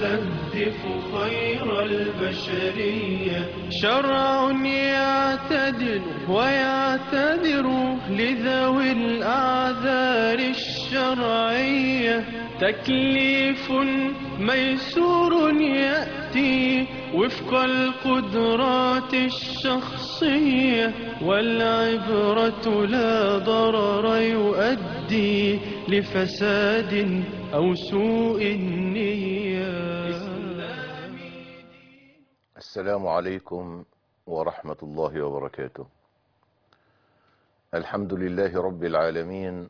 يستهدف خير البشرية شرع يعتدل ويعتذر لذوي الأعذار الشرعية تكليف ميسور يأتي وفق القدرات الشخصية والعبرة لا ضرر يؤدي لفساد أو سوء النية السلام عليكم ورحمة الله وبركاته الحمد لله رب العالمين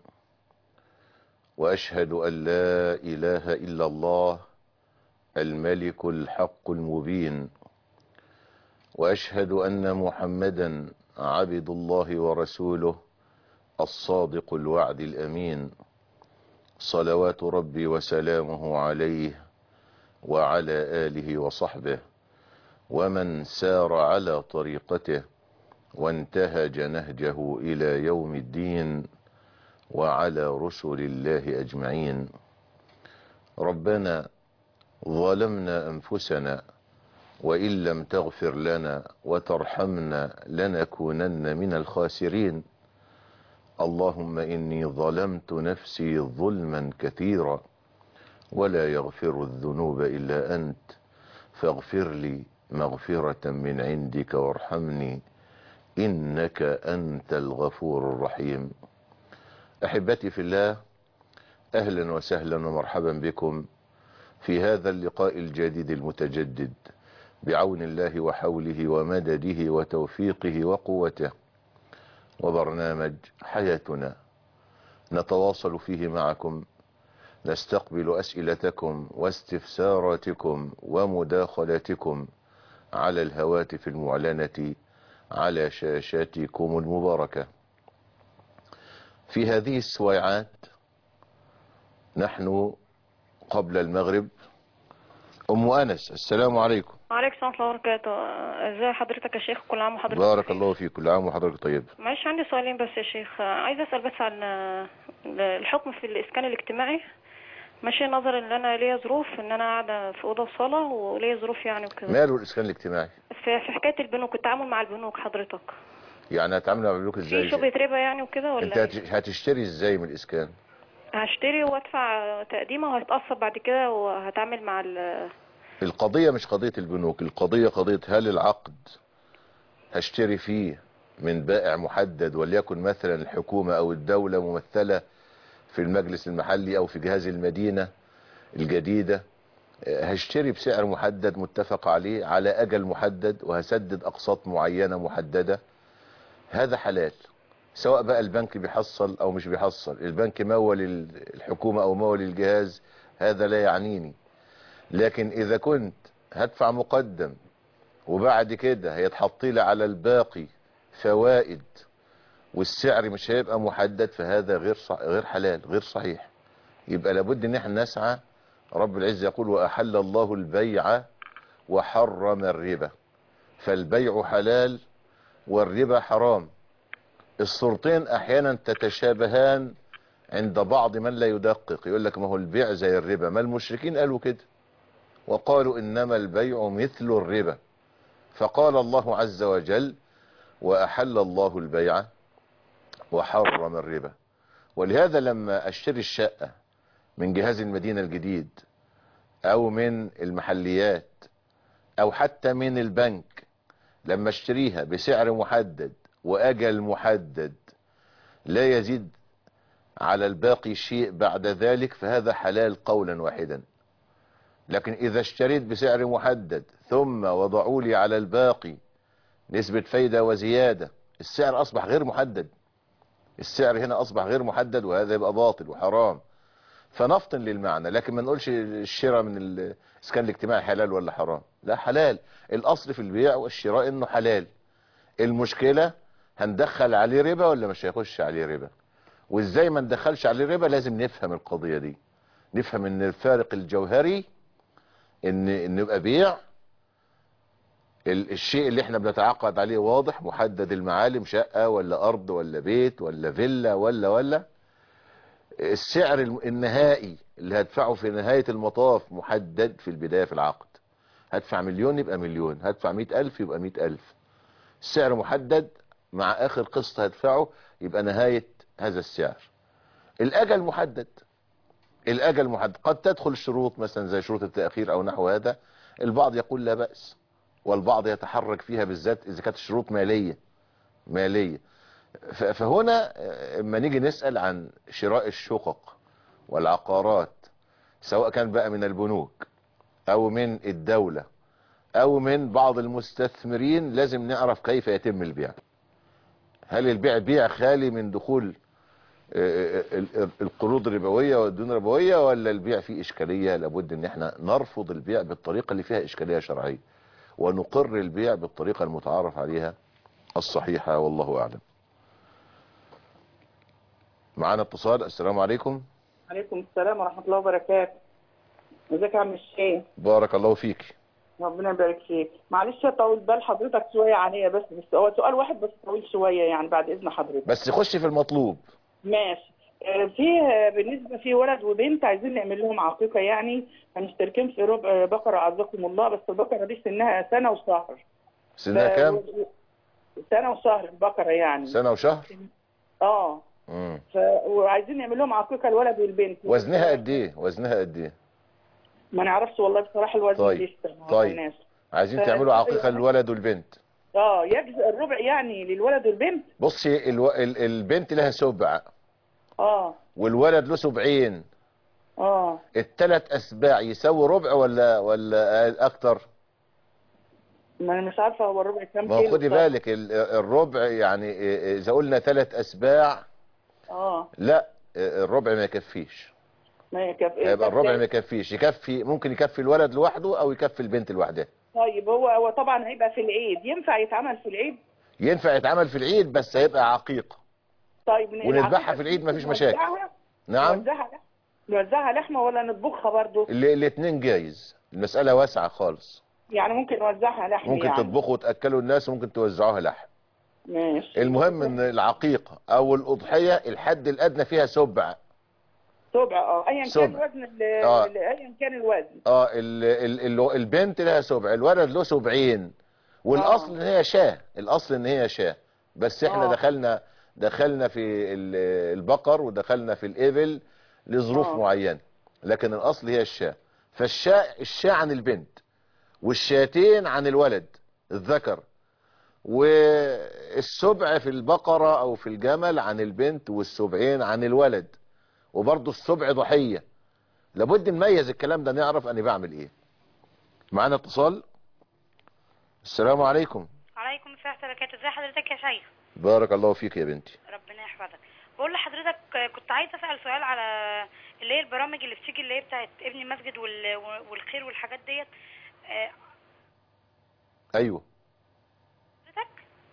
وأشهد أن لا إله إلا الله الملك الحق المبين وأشهد أن محمدا عبد الله ورسوله الصادق الوعد الأمين صلوات ربي وسلامه عليه وعلى آله وصحبه ومن سار على طريقته وانتهج نهجه إلى يوم الدين وعلى رسل الله أجمعين ربنا ظلمنا أنفسنا وإن لم تغفر لنا وترحمنا لنكونن من الخاسرين اللهم إني ظلمت نفسي ظلما كثيرا ولا يغفر الذنوب إلا أنت فاغفر لي مغفرة من عندك وارحمني إنك أنت الغفور الرحيم أحبتي في الله أهلا وسهلا ومرحبا بكم في هذا اللقاء الجديد المتجدد بعون الله وحوله ومدده وتوفيقه وقوته وبرنامج حياتنا نتواصل فيه معكم نستقبل أسئلتكم واستفساراتكم ومداخلاتكم على الهواتف المعلنة على شاشاتكم المباركة في هذه السويعات نحن قبل المغرب أم أنس السلام عليكم وعليكم السلام ورحمة الله وبركاته ازي حضرتك يا شيخ كل عام وحضرتك بارك بخير. الله فيك كل عام وحضرتك طيب معلش عندي سؤالين بس يا شيخ عايزة اسأل بس عن الحكم في الاسكان الاجتماعي ماشي نظرا ان انا ليا ظروف ان انا قاعدة في اوضة وصالة وليا ظروف يعني وكده ماله الإسكان الاجتماعي في في حكاية البنوك التعامل مع البنوك حضرتك يعني هتعامل مع البنوك في ازاي شبهة ربا يعني وكده انت ولا هت- هتشتري ازاي من الإسكان هشتري وادفع تقديمه وهتقسط بعد كده وهتعامل مع ال القضية مش قضية البنوك القضية قضية هل العقد هشتري فيه من بائع محدد وليكن مثلا الحكومة او الدولة ممثلة في المجلس المحلي او في جهاز المدينة الجديدة اه، هشتري بسعر محدد متفق عليه على اجل محدد وهسدد اقساط معينة محددة هذا حلال سواء بقى البنك بيحصل او مش بيحصل البنك مول الحكومة او مول الجهاز هذا لا يعنيني لكن اذا كنت هدفع مقدم وبعد كده هيتحط لي على الباقي فوائد والسعر مش هيبقى محدد فهذا غير صح غير حلال غير صحيح يبقى لابد ان احنا نسعى رب العزة يقول واحل الله البيع وحرم الربا فالبيع حلال والربا حرام الصورتين احيانا تتشابهان عند بعض من لا يدقق يقول لك ما هو البيع زي الربا ما المشركين قالوا كده وقالوا إنما البيع مثل الربا فقال الله عز وجل وأحل الله البيع وحرم الربا ولهذا لما أشتري الشقة من جهاز المدينة الجديد أو من المحليات أو حتى من البنك لما اشتريها بسعر محدد وأجل محدد لا يزيد على الباقي شيء بعد ذلك فهذا حلال قولا واحدا لكن إذا اشتريت بسعر محدد ثم وضعوا لي على الباقي نسبة فايدة وزيادة السعر أصبح غير محدد السعر هنا أصبح غير محدد وهذا يبقى باطل وحرام فنفطن للمعنى لكن ما نقولش الشراء من الاسكان الاجتماعي حلال ولا حرام لا حلال الأصل في البيع والشراء إنه حلال المشكلة هندخل عليه ربا ولا مش هيخش عليه ربا وازاي ما ندخلش عليه ربا لازم نفهم القضية دي نفهم ان الفارق الجوهري ان ان يبقى بيع ال- الشيء اللي احنا بنتعاقد عليه واضح محدد المعالم شقة ولا ارض ولا بيت ولا فيلا ولا ولا السعر الم- النهائي اللي هدفعه في نهاية المطاف محدد في البداية في العقد هدفع مليون يبقى مليون هدفع مئة ألف يبقى مئة ألف السعر محدد مع آخر قسط هدفعه يبقى نهاية هذا السعر الأجل محدد الأجل محدد قد تدخل شروط مثلا زي شروط التأخير أو نحو هذا البعض يقول لا بأس والبعض يتحرك فيها بالذات إذا كانت الشروط مالية مالية ف- فهنا آه، اما نيجي نسأل عن شراء الشقق والعقارات سواء كان بقى من البنوك او من الدولة او من بعض المستثمرين لازم نعرف كيف يتم البيع هل البيع بيع خالي من دخول آه، آه، ال- ال- القروض الربوية والديون الربوية ولا البيع فيه اشكالية لابد ان احنا نرفض البيع بالطريقة اللي فيها اشكالية شرعية ونقر البيع بالطريقة المتعارف عليها الصحيحة والله اعلم معانا اتصال السلام عليكم عليكم السلام ورحمة الله وبركاته ازيك يا عم الشيخ بارك الله فيك ربنا يبارك فيك معلش طول بال حضرتك شوية عليا بس بس هو سؤال واحد بس طويل شوية يعني بعد إذن حضرتك بس خش في المطلوب ماشي آه، في آه، بالنسبة في ولد وبنت عايزين نعمل لهم عقيقة يعني فمشتركين في ربع بقرة عزكم الله بس البقرة دي سنها سنة وشهر سنها ف- كام سنة وشهر البقرة يعني سنة وشهر اه مم. ف... وعايزين نعمل لهم عقيقة الولد والبنت وزنها قد ايه وزنها قد ايه ما نعرفش والله بصراحة الوزن طيب، لسه ما طيب. عرفناش. عايزين ف- تعملوا عقيقة للولد والبنت اه يجزء الربع يعني للولد والبنت بصي الو... ال... البنت لها سبع اه والولد له سبعين اه الثلاث اسباع يساوي ربع ولا ولا اكتر ما انا مش عارفه هو الربع كام ما هو كيلو خدي طيب. بالك ال- الربع يعني اذا قلنا ثلاث اسباع اه لا الربع ما يكفيش ما يكفي يبقى الربع ما يكفيش يكفي ممكن يكفي الولد لوحده او يكفي البنت لوحدها طيب هو هو طبعا هيبقى في العيد ينفع يتعمل في العيد ينفع يتعمل في العيد بس هيبقى عقيقة طيب ونذبحها في العيد مفيش مشاكل. نوزعها؟ نعم نوزعها لحمة؟ نوزعها لحمه ولا نطبخها برضو الاثنين جايز المسألة واسعة خالص يعني ممكن نوزعها لحم ممكن يعني تطبخوا وتأكلوا الناس وممكن توزعوها لحم ماشي المهم ان العقيقة او الاضحية الحد الادنى فيها سبع سبع اه ايا كان سبع. الوزن ال- آه. ال- ايا كان الوزن اه ال ال ال البنت لها سبع الولد له سبعين والاصل ان هي شاه الاصل ان هي شاه بس احنا آه. دخلنا دخلنا في ال- البقر ودخلنا في الابل لظروف آه. معينة لكن الاصل هي الشاه فالشاة الشاة عن البنت والشاتين عن الولد الذكر والسبع في البقرة او في الجمل عن البنت والسبعين عن الولد وبرضه السبع ضحية لابد نميز الكلام ده نعرف انا بعمل ايه معانا اتصال السلام عليكم عليكم السلام ورحمة الله وبركاته ازي حضرتك يا شيخ بارك الله فيك يا بنتي ربنا يحفظك بقول لحضرتك آه، كنت عايزه اسال سؤال على اللي هي البرامج اللي بتيجي اللي هي بتاعت ابن المسجد وال- والخير والحاجات ديت آه، ايوه حضرتك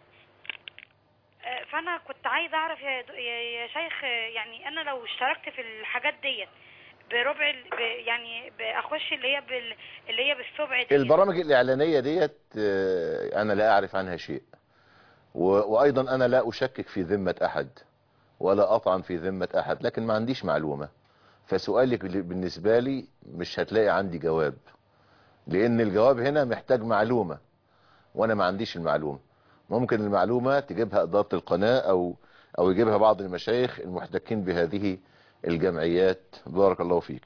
آه، فانا كنت عايزه اعرف يا دو- يا يا شيخ آه، يعني انا لو اشتركت في الحاجات ديت بربع ال- ب- يعني اخش اللي هي بال اللي هي بالسبع دي البرامج الاعلانية ديت آه، انا لا اعرف عنها شيء و- وايضا انا لا اشكك في ذمة احد ولا اطعن في ذمة احد لكن ما عنديش معلومة فسؤالك اللي بالنسبة لي مش هتلاقي عندي جواب لان الجواب هنا محتاج معلومة وانا ما عنديش المعلومة ممكن المعلومة تجيبها ادارة القناة او او يجيبها بعض المشايخ المحتكين بهذه الجمعيات بارك الله فيك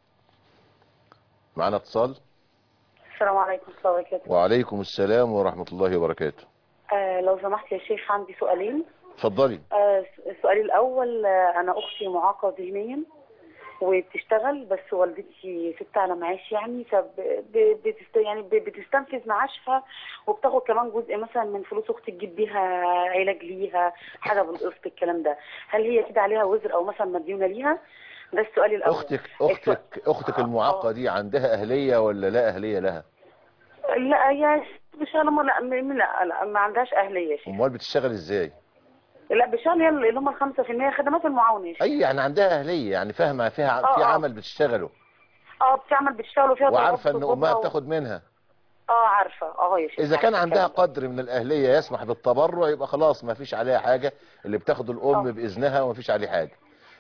معنا اتصال السلام عليكم ورحمة الله وبركاته وعليكم السلام ورحمة الله وبركاته آه لو سمحت يا شيخ عندي سؤالين اتفضلي آه السؤال الأول آه أنا أختي معاقة ذهنيا وبتشتغل بس والدتي ست على معاش يعني فبتست يعني ب- بتستنفذ معاشها وبتاخد كمان جزء مثلا من فلوس اختي تجيب بيها علاج ليها حاجه بالقسط الكلام ده هل هي كده عليها وزر او مثلا مديونه ليها ده السؤال الاول اختك اختك اختك المعاقة دي عندها اهلية ولا لا اهلية لها لا يا بشغل ما لا م- لا لا ما عندهاش اهليه يا شيخ امال بتشتغل ازاي لا بشغل هي اللي هم ال 5% خدمات المعاونه يا شيخ اي يعني عندها اهلية يعني فاهمة فيها آه، في آه. عمل بتشتغله اه بتعمل بتشتغل فيها وعارفة ان ضربات امها وضربة و- بتاخد منها اه عارفه اه يا شيخ اذا كان عارفة عندها الكلام ده. قدر من الاهلية يسمح بالتبرع يبقى خلاص ما فيش عليها حاجة اللي بتاخده الام آه. باذنها وما فيش عليه حاجة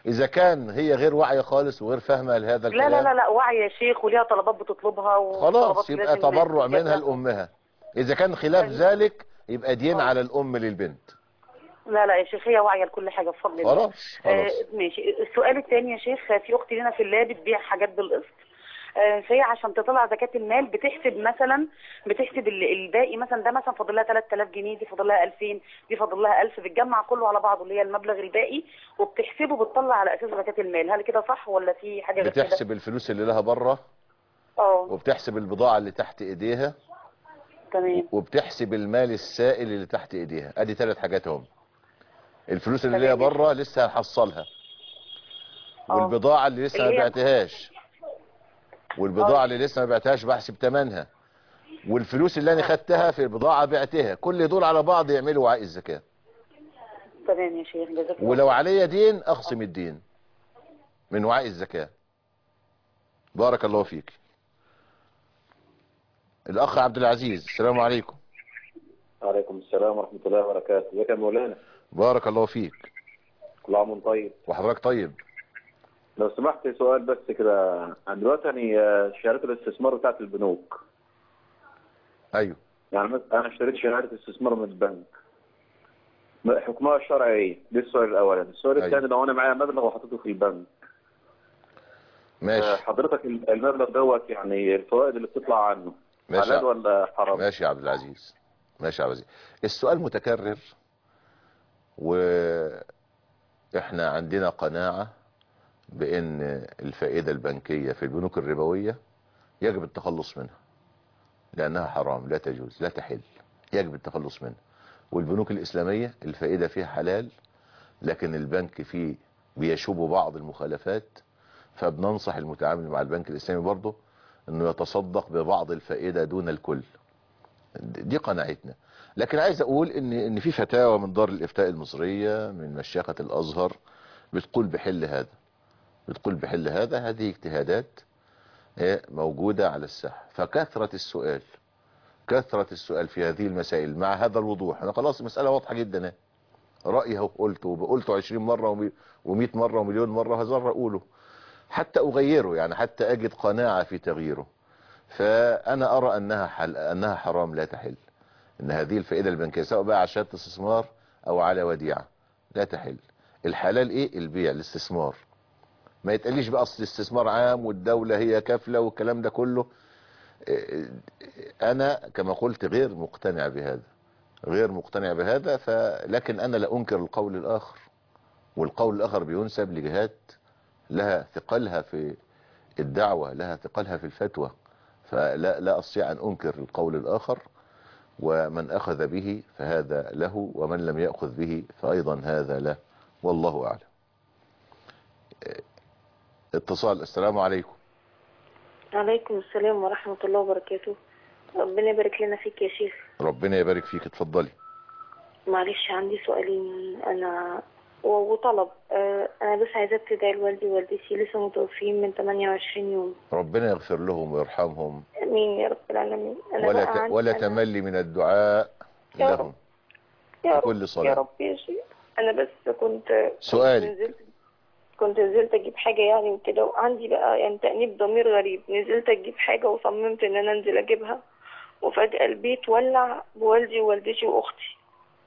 اذا كان هي غير واعيه خالص وغير فاهمه لهذا لا الكلام لا لا لا واعية يا شيخ وليها طلبات بتطلبها خلاص وطلبات يبقى لازم تبرع تجابها. منها لامها اذا كان خلاف ذلك يبقى دين على الام للبنت لا لا يا شيخ هي واعية لكل حاجة بفضل الله خلاص خلاص آه ماشي السؤال الثاني يا شيخ في اختي هنا في الله بتبيع حاجات بالقسط آه، فهي عشان تطلع زكاة المال بتحسب مثلا بتحسب ال- الباقي مثلا ده مثلا فاضل لها 3000 جنيه دي فاضل لها 2000 دي فاضل لها 1000 بتجمع كله على بعضه اللي هي المبلغ الباقي وبتحسبه بتطلع على اساس زكاة المال هل كده صح ولا في حاجة غير كده؟ بتحسب الفلوس اللي لها بره اه وبتحسب البضاعه اللي تحت ايديها تمام وبتحسب المال السائل اللي تحت ايديها ادي ثلاث حاجات هم الفلوس اللي هي تمام. بره لسه هنحصلها آه. والبضاعه اللي لسه ما اللي هي- بعتهاش والبضاعه اللي لسه ما بعتهاش بحسب ثمنها والفلوس اللي انا خدتها في البضاعه بعتها كل دول على بعض يعملوا وعاء الزكاه تمام يا شيخ جزاك الله ولو عليا دين اخصم الدين من وعاء الزكاه بارك الله فيك الاخ عبد العزيز السلام عليكم وعليكم السلام ورحمة الله وبركاته ازيك يا مولانا بارك الله فيك كل عام وانت طيب وحضرتك طيب لو سمحت سؤال بس كده عن دلوقتي يعني آه، شهادات الاستثمار بتاعت البنوك ايوه يعني مث- انا اشتريت شهادة استثمار من البنك ما- حكمها الشرعي ايه؟ ده السؤال الاولاني السؤال أيوة. الثاني لو انا معايا مبلغ وحطيته في البنك آه، ماشي حضرتك ال- المبلغ دوت يعني الفوائد اللي بتطلع عنه ماشي حلال ولا حرام؟ ماشي يا عبد العزيز ماشي يا عبد العزيز السؤال متكرر واحنا عندنا قناعة بان الفائدة البنكية في البنوك الربوية يجب التخلص منها لانها حرام لا تجوز لا تحل يجب التخلص منها والبنوك الاسلامية الفائدة فيها حلال لكن البنك فيه بيشوب بعض المخالفات فبننصح المتعامل مع البنك الاسلامي برضه انه يتصدق ببعض الفائدة دون الكل دي قناعتنا لكن عايز اقول ان ان في فتاوى من دار الافتاء المصرية من مشيخة الازهر بتقول بحل هذا بتقول بحل هذا هذه اجتهادات آه، موجودة على الساحة فكثرة السؤال كثرة السؤال في هذه المسائل مع هذا الوضوح انا خلاص المسألة واضحة جدا اهي. رأيي اهو قلته وقلته 20 مرة و100 مرة ومليون مرة هزار اقوله حتى اغيره يعني حتى اجد قناعة في تغييره فانا ارى انها حل انها حرام لا تحل ان هذه الفائدة البنكية سواء بقى على شهادة استثمار او على وديعة لا تحل الحلال ايه البيع الاستثمار ما يتقاليش بقى اصل الاستثمار عام والدولة هي كافلة والكلام ده كله إيه، انا كما قلت غير مقتنع بهذا غير مقتنع بهذا فلكن انا لا انكر القول الاخر والقول الاخر بينسب لجهات لها ثقلها في الدعوة لها ثقلها في الفتوى فلا لا استطيع ان انكر القول الاخر ومن اخذ به فهذا له ومن لم يأخذ به فايضا هذا له والله اعلم إيه، اتصال السلام عليكم عليكم السلام ورحمة الله وبركاته ربنا يبارك لنا فيك يا شيخ ربنا يبارك فيك اتفضلي معلش عندي سؤالين أنا و- وطلب آه، أنا بس عايزاك تدعي لوالدي ووالدتي لسه متوفيين من 28 يوم ربنا يغفر لهم ويرحمهم آمين يا رب العالمين أنا ولا بقى ت... عندي- ولا أنا- تملي من الدعاء يا لهم يا رب كل صلاة. يا رب يا شيخ أنا بس كنت سؤالي. كنت نزلت كنت نزلت أجيب حاجة يعني وكده وعندي بقى يعني تأنيب ضمير غريب نزلت أجيب حاجة وصممت إن أنا أنزل أجيبها وفجأة البيت ولع بوالدي ووالدتي وأختي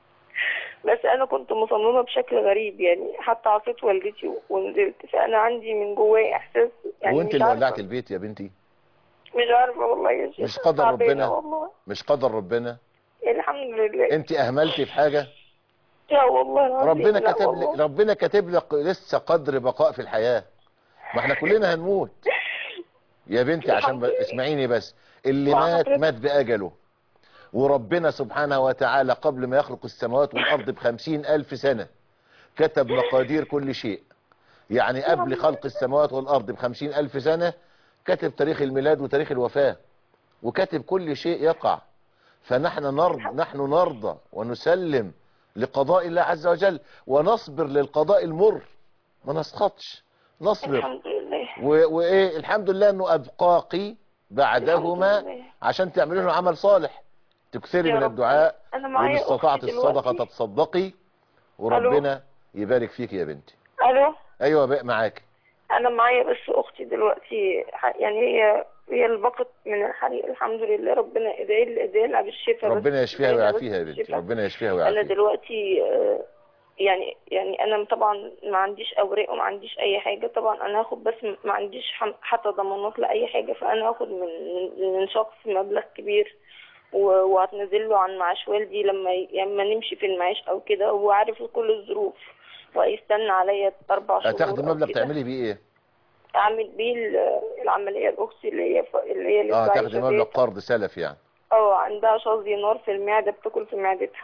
بس أنا كنت مصممة بشكل غريب يعني حتى عصيت والدتي ونزلت فأنا عندي من جوايا إحساس يعني وانت مش اللي عارفة- ولعت البيت يا بنتي مش عارفة والله يا شيخ مش قدر تعبانة ربنا. والله مش قدر ربنا الحمد لله انت اهملتي في حاجة يا والله العظيم ربنا لا كتب والله. لك ربنا كاتب لك لسه قدر بقاء في الحياة ما احنا كلنا هنموت يا بنتي عشان ب... اسمعيني بس اللي مع مات حضرتك. مات بأجله وربنا سبحانه وتعالى قبل ما يخلق السماوات والأرض بخمسين ألف سنة كتب مقادير كل شيء يعني قبل خلق السماوات والأرض بخمسين ألف سنة كتب تاريخ الميلاد وتاريخ الوفاة وكتب كل شيء يقع فنحن نرضى نحن نرضى ونسلم لقضاء الله عز وجل ونصبر للقضاء المر ما نسخطش نصبر الحمد لله و- وايه الحمد لله انه ابقاقي بعدهما الحمد لله. عشان تعملي له عمل صالح تكثري يا من رب. الدعاء أنا معايا وان استطعت أختي الصدقة دلوقتي. تتصدقي وربنا يبارك فيك يا بنتي ألو ايوه بقى معاك انا معايا بس اختي دلوقتي ح- يعني هي هي اللي بقت من الحريق الحمد لله ربنا ادعي لي ادعي لها بالشفاء بس ربنا يشفيها ادعي لها بس ويعافيها يا بنتي بالشفاء. ربنا يشفيها انا ويعافيها دلوقتي آه، يعني يعني انا طبعا ما عنديش اوراق وما عنديش اي حاجه طبعا انا هاخد بس ما عنديش حم- حتى ضمانات لاي حاجه فانا هاخد من من- من شخص مبلغ كبير و- وهتنزل له عن معاش والدي لما ي- لما نمشي في المعاش او كده وهو عارف كل الظروف وهيستنى عليا اربع شهور هتاخدي أو مبلغ كده. تعملي بيه ايه اعمل بيه ال- العمليه الاختي اللي هي ف- اللي هي لسه اه عايشة تاخدي مبلغ ديت. قرض سلف يعني اه عندها شظي نار في المعدة بتاكل في معدتها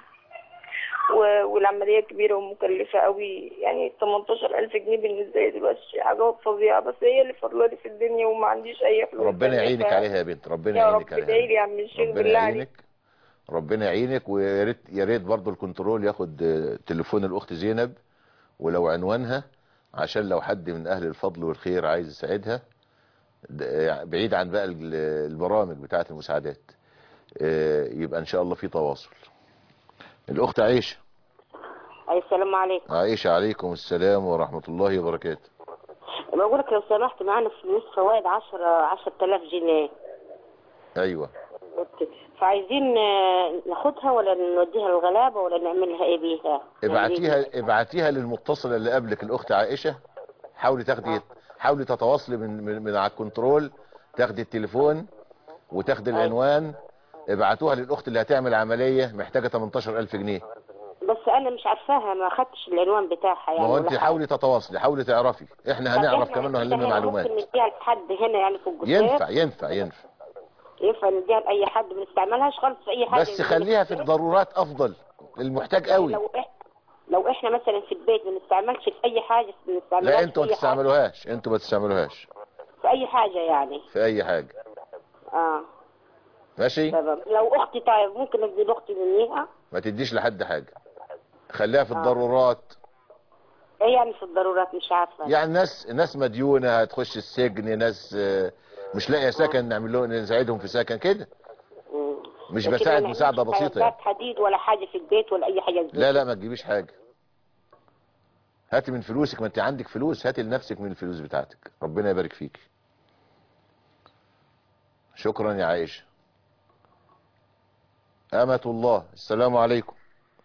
و- والعملية كبيرة ومكلفة قوي يعني 18000 جنيه بالنسبة لي دلوقتي حاجة فظيعة بس هي اللي فضلالي في الدنيا وما عنديش أي فلوس ربنا تانية، يعينك ف- عليها يا بنت ربنا يا يعينك رب ادعي عليها لي يا عم الشيخ ربنا بالله عليك يعينك ربنا يعينك ويا ريت يا ريت برضه الكنترول ياخد آه، تليفون الاخت زينب ولو عنوانها عشان لو حد من اهل الفضل والخير عايز يساعدها د- بعيد عن بقى ال- البرامج بتاعه المساعدات آه، يبقى ان شاء الله في تواصل الاخت عائشه أي السلام عليكم عائشه عليكم السلام ورحمه الله وبركاته بقول لك لو سمحت معانا فلوس فوائد 10 10000 جنيه ايوه فعايزين آه، ناخدها ولا نوديها للغلابة ولا نعملها ايه بيها ابعتيها ابعتيها للمتصله اللي قبلك الاخت عائشه حاولي تاخدي حاولي تتواصلي من من, من على الكنترول تاخدي التليفون وتاخدي العنوان ابعتوها للاخت اللي هتعمل عمليه محتاجه 18000 جنيه بس انا مش عارفاها ما خدتش العنوان بتاعها يعني ما هو ولا انت حاجة. حاولي تتواصلي حاولي تعرفي احنا طب هنعرف إحنا- كمان وهنلم إحنا معلومات ممكن نديها لحد هنا يعني في الجزائر ينفع ينفع ينفع ينفع نديها لاي حد ما نستعملهاش خالص في اي حاجه بس خليها في الضرورات افضل المحتاج قوي لو إح... لو احنا مثلا في البيت ما نستعملش في اي حاجه ما نستعملهاش لا انتوا ما في أي حاجة. تستعملوهاش انتوا ما تستعملوهاش في اي حاجه يعني في اي حاجه اه ماشي تمام لو اختي طيب ممكن ادي لاختي منيها ما تديش لحد حاجه خليها في الضرورات ايه يعني في الضرورات مش عارفه يعني ناس ناس مديونة هتخش السجن ناس آه، مش لاقيه سكن نعمل لهم نساعدهم في سكن كده مم. مش لكن بساعد ما مساعدة نعملش بسيطة حاجات يعني. حديد ولا حاجه في البيت ولا اي حاجه زي لا لا ما تجيبيش حاجة هاتي من فلوسك ما انت عندك فلوس هاتي لنفسك من الفلوس بتاعتك ربنا يبارك فيك شكرا يا عائشة أمة الله السلام عليكم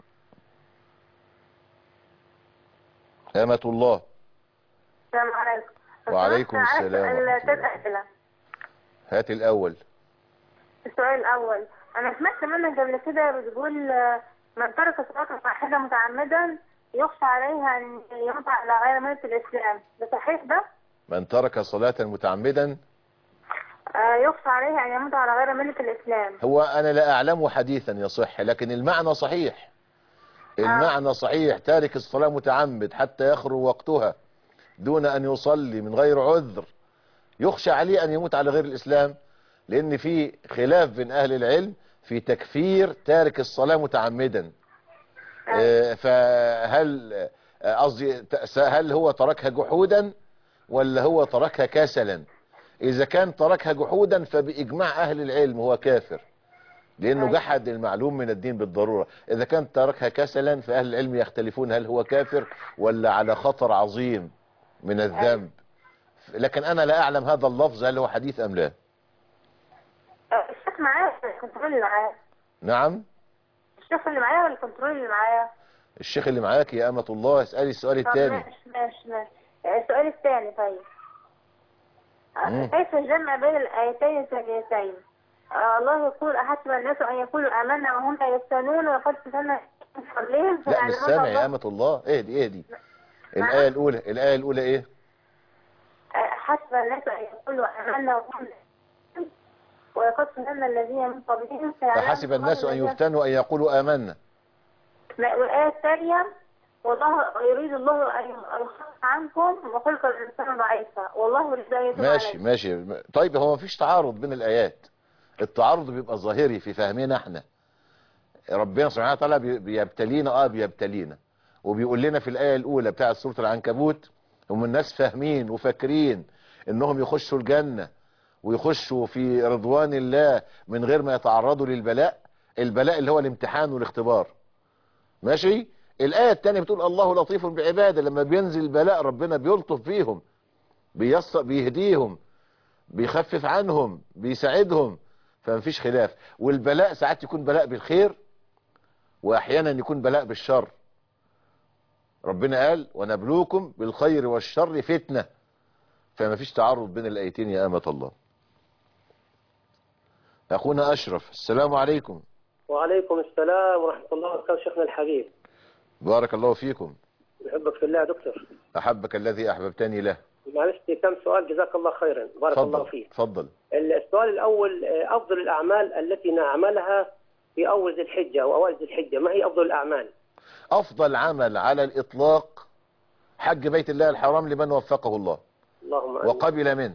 أمة الله السلام عليكم وعليكم لو سمحت السلام عايز ورحمة ثلاث أسئلة هاتي الأول السؤال الأول أنا سمعت منك قبل كده بتقول آه، من ترك صلاة واحدة متعمدا يخشى عليها أن يموت على غير ملة الإسلام ده صحيح ده؟ من ترك صلاة متعمدا آه، يخشى عليها أن يموت على غير ملة الإسلام هو أنا لا أعلمه حديثا يصح لكن المعنى صحيح المعنى صحيح تارك الصلاة متعمد حتى يخرج وقتها دون أن يصلي من غير عذر يخشى عليه أن يموت على غير الإسلام لأن في خلاف بين أهل العلم في تكفير تارك الصلاة متعمدا آه، فهل آه، قصدي ت- هل هو تركها جحودا ولا هو تركها كسلا إذا كان تركها جحودا فبإجماع أهل العلم هو كافر لأنه جحد المعلوم من الدين بالضرورة إذا كان تركها كسلا فأهل العلم يختلفون هل هو كافر ولا على خطر عظيم من الذنب لكن أنا لا أعلم هذا اللفظ هل هو حديث أم لا آه، الشيخ معايا ولا الكنترول اللي معايا؟ نعم الشيخ اللي معايا ولا الكنترول اللي معايا؟ الشيخ اللي معاك يا أمة الله اسألي السؤال طب الثاني ماشي ماشي ماشي آه، السؤال الثاني طيب آه، مم. كيف الجمع بين الآيتين الثانيتين؟ آه، الله يقول أحسب الناس أن يقولوا آمنا وهم لا يفتنون وقد فتنا من قبلهم لا مش فيعلمون سامع الله- يا أمة الله اهدي اهدي الآية الأولى الآية الأولى إيه حسب الناس أن يقولوا آمنا وهم لا يفتنون ولقد فتنا الذين من قبلهم فيعلمون فحسب الناس الله أن الذين- يفتنوا أن يقولوا آمنا لا، والآية الثانية والله يريد الله أن يخفف عنكم وخلق الإنسان ضعيفا والله يريد أن يتوب ماشي عليكم. ماشي طيب هو مفيش تعارض بين الآيات التعارض بيبقى ظاهري في فهمنا احنا ربنا سبحانه وتعالى بي- بيبتلينا اه بيبتلينا وبيقول لنا في الآية الأولى بتاعة سورة العنكبوت هم الناس فاهمين وفاكرين انهم يخشوا الجنة ويخشوا في رضوان الله من غير ما يتعرضوا للبلاء البلاء اللي هو الامتحان والاختبار ماشي الآية التانية بتقول الله لطيف بعباده لما بينزل البلاء ربنا بيلطف فيهم بيص... بيهديهم بيخفف عنهم بيساعدهم فمفيش خلاف والبلاء ساعات يكون بلاء بالخير واحيانا يكون بلاء بالشر ربنا قال ونبلوكم بالخير والشر فتنة فما فيش تعارض بين الايتين يا امة الله اخونا اشرف السلام عليكم وعليكم السلام ورحمة الله وبركاته شيخنا الحبيب بارك الله فيكم بحبك في الله يا دكتور احبك الذي احببتني له معلش كم سؤال جزاك الله خيرا بارك الله تفضل فيك تفضل السؤال الأول آه، أفضل الأعمال التي نعملها في أول ذي الحجة أو أوائل ذي الحجة ما هي أفضل الأعمال افضل عمل على الاطلاق حج بيت الله الحرام لمن وفقه الله اللهم آمين. وقبل منه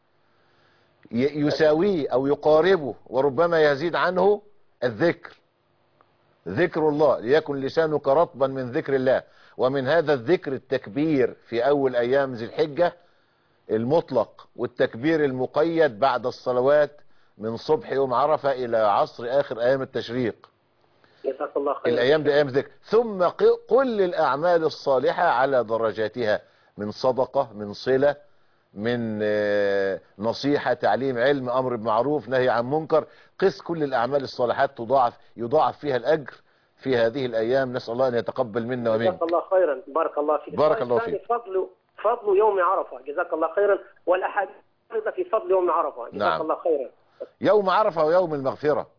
ي- يساويه او يقاربه وربما يزيد عنه الذكر ذكر الله ليكن لسانك رطبا من ذكر الله ومن هذا الذكر التكبير في اول ايام ذي الحجة المطلق والتكبير المقيد بعد الصلوات من صبح يوم عرفة الى عصر اخر ايام التشريق جزاك الله خيرا الايام دي ايام ذكر ثم ق- كل الاعمال الصالحة على درجاتها من صدقة من صلة من آه، نصيحة تعليم علم امر بمعروف نهي عن منكر قس كل الاعمال الصالحات تضاعف يضاعف فيها الاجر في هذه الايام نسأل الله ان يتقبل منا ومنك جزاك الله خيرا بارك الله فيك بارك السؤال الله الثاني فيك. فضل فضل يوم عرفة جزاك الله خيرا والأحاديث في فضل يوم عرفة جزاك نعم. الله خيرا يوم عرفة ويوم المغفرة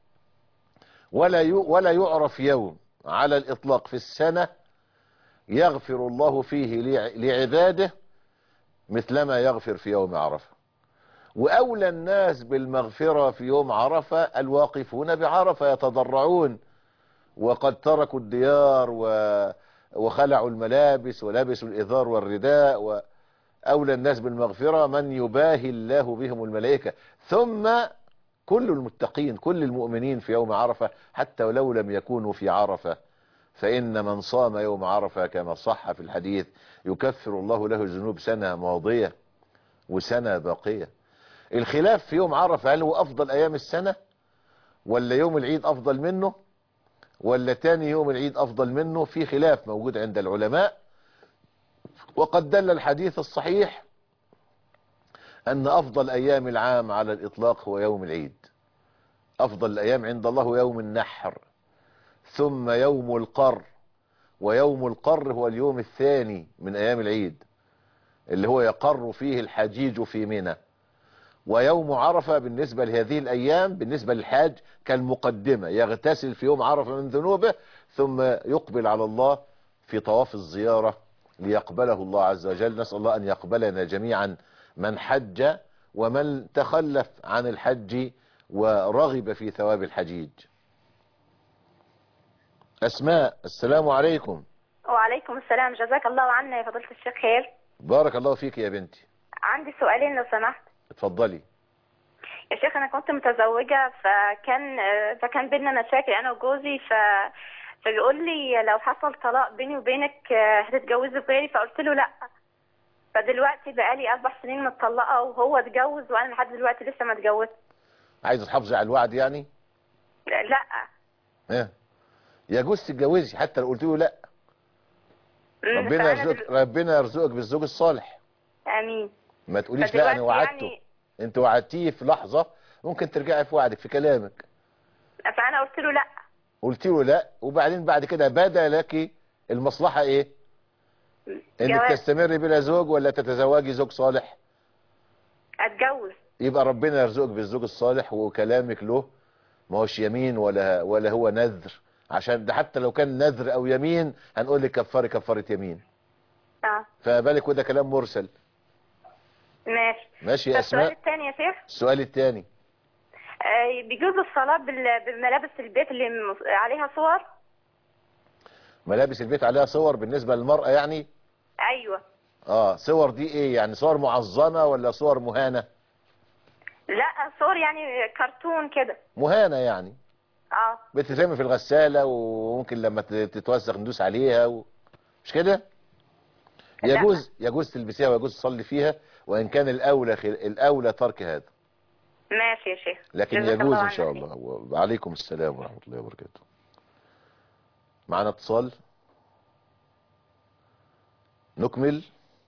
ولا ي... ولا يعرف يوم على الإطلاق في السنة يغفر الله فيه لع... لعباده مثلما يغفر في يوم عرفة وأولى الناس بالمغفرة في يوم عرفة الواقفون بعرفة يتضرعون وقد تركوا الديار و... وخلعوا الملابس ولبسوا الإذار والرداء و... أولى الناس بالمغفرة من يباهي الله بهم الملائكة ثم كل المتقين كل المؤمنين في يوم عرفة حتى ولو لم يكونوا في عرفة فإن من صام يوم عرفة كما صح في الحديث يكفر الله له ذنوب سنة ماضية وسنة باقية الخلاف في يوم عرفة هل هو أفضل أيام السنة ولا يوم العيد أفضل منه ولا تاني يوم العيد أفضل منه في خلاف موجود عند العلماء وقد دل الحديث الصحيح أن أفضل أيام العام على الإطلاق هو يوم العيد أفضل الأيام عند الله هو يوم النحر ثم يوم القر ويوم القر هو اليوم الثاني من أيام العيد اللي هو يقر فيه الحجيج في منى ويوم عرفة بالنسبة لهذه الأيام بالنسبة للحاج كالمقدمة يغتسل في يوم عرفة من ذنوبه ثم يقبل على الله في طواف الزيارة ليقبله الله عز وجل نسأل الله أن يقبلنا جميعا من حج ومن تخلف عن الحج ورغب في ثواب الحجيج أسماء السلام عليكم وعليكم السلام جزاك الله عنا يا فضيلة الشيخ خير بارك الله فيك يا بنتي عندي سؤالين لو سمحت اتفضلي يا شيخ انا كنت متزوجة فكان فكان بينا مشاكل انا وجوزي ف فبيقول لي لو حصل طلاق بيني وبينك هتتجوزي غيري فقلت له لا فدلوقتي بقالي اربع سنين متطلقة وهو اتجوز وانا لحد دلوقتي لسه ما اتجوزت عايزة تحافظي على الوعد يعني لا ايه يجوز تتجوزي حتى لو قلت له لا مم، ربنا فأنا يرزقك ربنا يرزقك بالزوج الصالح امين ما تقوليش لا انا فدلوقتي وعدته يعني- انت وعدتيه في لحظة ممكن ترجعي في وعدك في كلامك فانا قلت له لا قلت له لا وبعدين بعد كده بدا لك المصلحة ايه انك جواز. تستمري بلا زوج ولا تتزوجي زوج صالح اتجوز يبقى ربنا يرزقك بالزوج الصالح وكلامك له ما هوش يمين ولا ولا هو نذر عشان ده حتى لو كان نذر او يمين هنقول لك كفاري كفارة يمين اه فبالك وده كلام مرسل ماشي ماشي طب يا السؤال اسماء الثاني يا شيخ السؤال الثاني آه، بيجوز الصلاة بال- بملابس البيت اللي م- عليها صور ملابس البيت عليها صور بالنسبة للمرأة يعني ايوه اه صور دي ايه يعني صور معظمة ولا صور مهانة لا صور يعني كرتون كده مهانة يعني اه بتترمي في الغسالة وممكن لما ت- تتوسخ ندوس عليها و... مش كده لا. يجوز يجوز تلبسيها ويجوز تصلي فيها وان كان الاولى خل... الاولى ترك هذا ماشي يا شيخ لكن جزاك يجوز الله ان شاء عنا الله وعليكم السلام ورحمة الله وبركاته معنا اتصال نكمل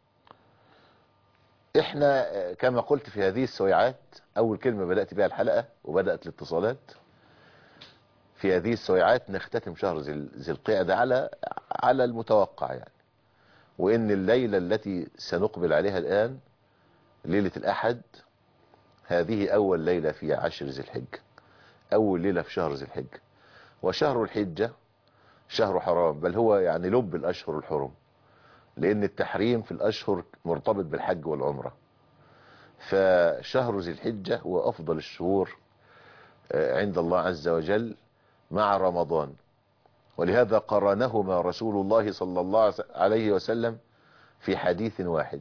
احنا آه، كما قلت في هذه السويعات اول كلمة بدأت بها الحلقة وبدأت الاتصالات في هذه السويعات نختتم شهر ذي ذي القعدة على على المتوقع يعني وان الليلة التي سنقبل عليها الان ليلة الاحد هذه اول ليلة في عشر ذي الحجة اول ليلة في شهر ذي الحجة وشهر الحجة شهر حرام بل هو يعني لب الاشهر الحرم لان التحريم في الاشهر مرتبط بالحج والعمرة فشهر ذي الحجة هو افضل الشهور آه، عند الله عز وجل مع رمضان ولهذا قرنهما رسول الله صلى الله عليه وسلم في حديث واحد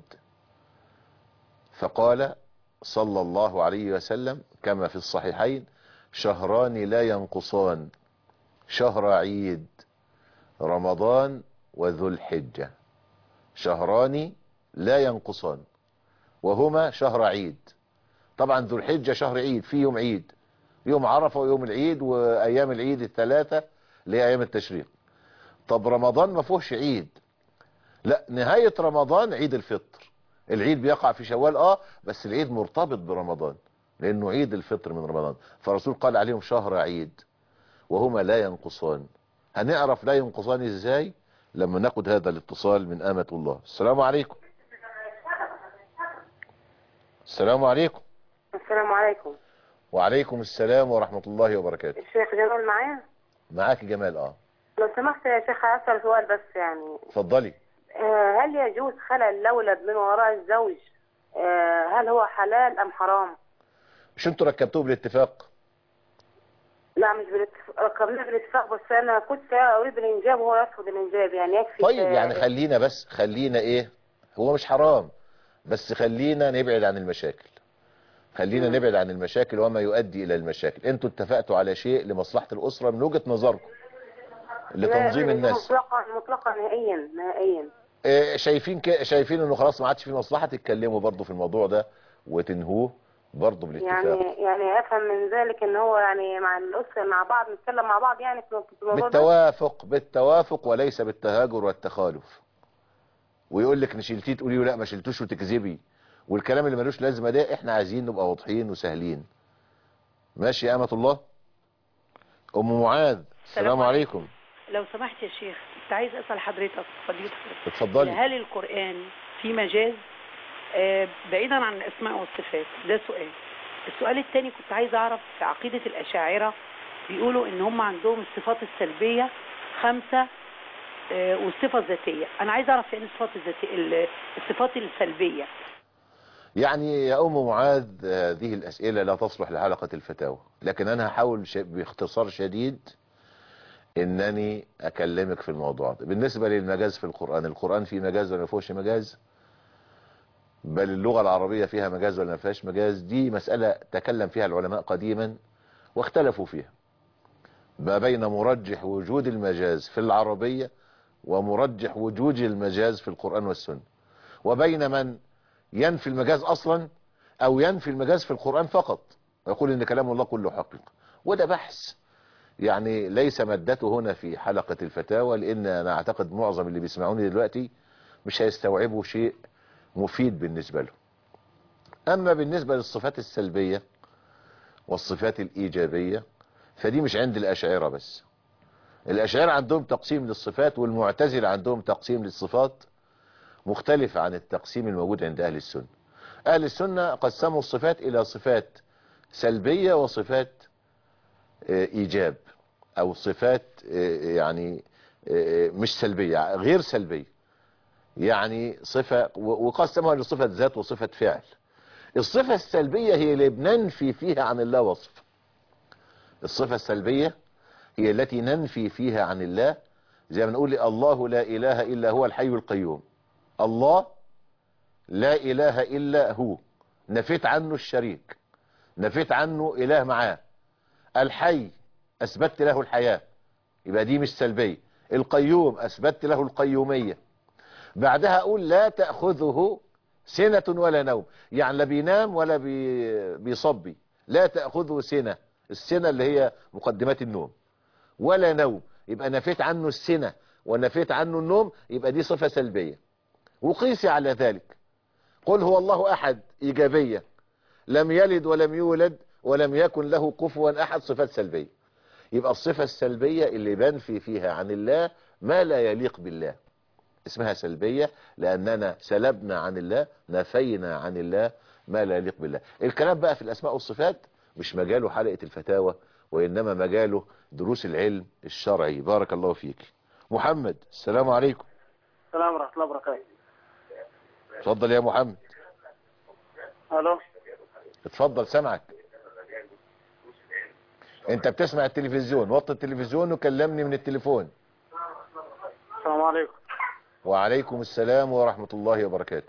فقال صلى الله عليه وسلم كما في الصحيحين شهران لا ينقصان شهر عيد رمضان وذو الحجة شهران لا ينقصان وهما شهر عيد طبعا ذو الحجة شهر عيد في يوم عيد يوم عرفة ويوم العيد وايام العيد الثلاثة اللي هي ايام التشريق طب رمضان ما فيهوش عيد لا نهاية رمضان عيد الفطر العيد بيقع في شوال اه بس العيد مرتبط برمضان لانه عيد الفطر من رمضان فالرسول قال عليهم شهر عيد وهما لا ينقصان هنعرف لا ينقصان ازاي لما ناخد هذا الاتصال من امة الله السلام عليكم السلام عليكم السلام عليكم وعليكم السلام ورحمة الله وبركاته الشيخ جمال معايا معاك جمال اه لو سمحت يا شيخ أسأل سؤال بس يعني اتفضلي آه، هل يجوز خلع اللولب من وراء الزوج آه، هل هو حلال أم حرام مش انتوا ركبتوه بالاتفاق لا مش بالاتفاق ركبناه بالاتفاق بس أنا كنت أريد الإنجاب وهو يرفض الإنجاب يعني يكفي طيب آه، يعني خلينا بس خلينا ايه هو مش حرام بس خلينا نبعد عن المشاكل خلينا نبعد عن المشاكل وما يؤدي الى المشاكل انتوا اتفقتوا على شيء لمصلحة الاسرة من وجهة نظركم لتنظيم لا، الناس مطلقا مطلقا نهائيا نهائيا إيه، شايفين ك... شايفين انه خلاص ما عادش في مصلحة تتكلموا برضو في الموضوع ده وتنهوه برضو بالاتفاق يعني يعني افهم من ذلك ان هو يعني مع الاسره مع بعض نتكلم مع بعض يعني في في الموضوع ده بالتوافق بالتوافق وليس بالتهاجر والتخالف ويقول لك نشلتيه تقولي له لا ما شلتوش وتكذبي والكلام اللي ملوش لازمه ده احنا عايزين نبقى واضحين وسهلين ماشي يا امه الله ام معاذ السلام عليكم لو سمحت يا شيخ كنت عايز اسال حضرتك فضيلة حضرتك اتفضلي هل القران في مجاز آه، بعيدا عن الاسماء والصفات ده سؤال السؤال الثاني كنت عايز اعرف في عقيده الاشاعره بيقولوا ان هم عندهم الصفات السلبيه خمسه آه، والصفه الذاتيه انا عايز اعرف يعني الصفات الذاتيه ال- الصفات السلبيه يعني يا ام معاذ هذه الاسئله لا تصلح لحلقه الفتاوى لكن انا هحاول ش... باختصار شديد انني اكلمك في الموضوع ده بالنسبه للمجاز في القران القران فيه مجاز ولا ما فيهوش مجاز بل اللغه العربيه فيها مجاز ولا ما فيهاش مجاز دي مساله تكلم فيها العلماء قديما واختلفوا فيها ما بين مرجح وجود المجاز في العربيه ومرجح وجود المجاز في القران والسنه وبين من ينفي المجاز اصلا او ينفي المجاز في القرآن فقط ويقول ان كلام الله كله حقيقة وده بحث يعني ليس مادته هنا في حلقة الفتاوى لان انا اعتقد معظم اللي بيسمعوني دلوقتي مش هيستوعبوا شيء مفيد بالنسبة له اما بالنسبة للصفات السلبية والصفات الايجابية فدي مش عند الاشاعرة بس الاشاعرة عندهم تقسيم للصفات والمعتزلة عندهم تقسيم للصفات مختلف عن التقسيم الموجود عند أهل السنة أهل السنة قسموا الصفات إلى صفات سلبية وصفات آه، إيجاب أو صفات آه، يعني آه، مش سلبية غير سلبية يعني صفة و- وقسموها لصفة ذات وصفة فعل الصفة السلبية هي اللي بننفي فيها عن الله وصف الصفة السلبية هي التي ننفي فيها عن الله زي ما نقول الله لا إله إلا هو الحي القيوم الله لا إله إلا هو نفيت عنه الشريك نفيت عنه إله معاه الحي أثبت له الحياة يبقى دي مش سلبية القيوم أثبت له القيومية بعدها أقول لا تأخذه سنة ولا نوم يعني لا بينام ولا بي بيصبي لا تأخذه سنة السنة اللي هي مقدمات النوم ولا نوم يبقى نفيت عنه السنة ونفيت عنه النوم يبقى دي صفة سلبية وقيسي على ذلك قل هو الله أحد إيجابية لم يلد ولم يولد ولم يكن له كفوا أحد صفات سلبية يبقى الصفة السلبية اللي بنفي فيها عن الله ما لا يليق بالله اسمها سلبية لأننا سلبنا عن الله نفينا عن الله ما لا يليق بالله الكلام بقى في الأسماء والصفات مش مجاله حلقة الفتاوى وإنما مجاله دروس العلم الشرعي بارك الله فيك محمد السلام عليكم السلام ورحمة الله وبركاته اتفضل يا محمد الو اتفضل سامعك انت بتسمع التلفزيون وطي التلفزيون وكلمني من التليفون السلام عليكم وعليكم السلام ورحمة الله وبركاته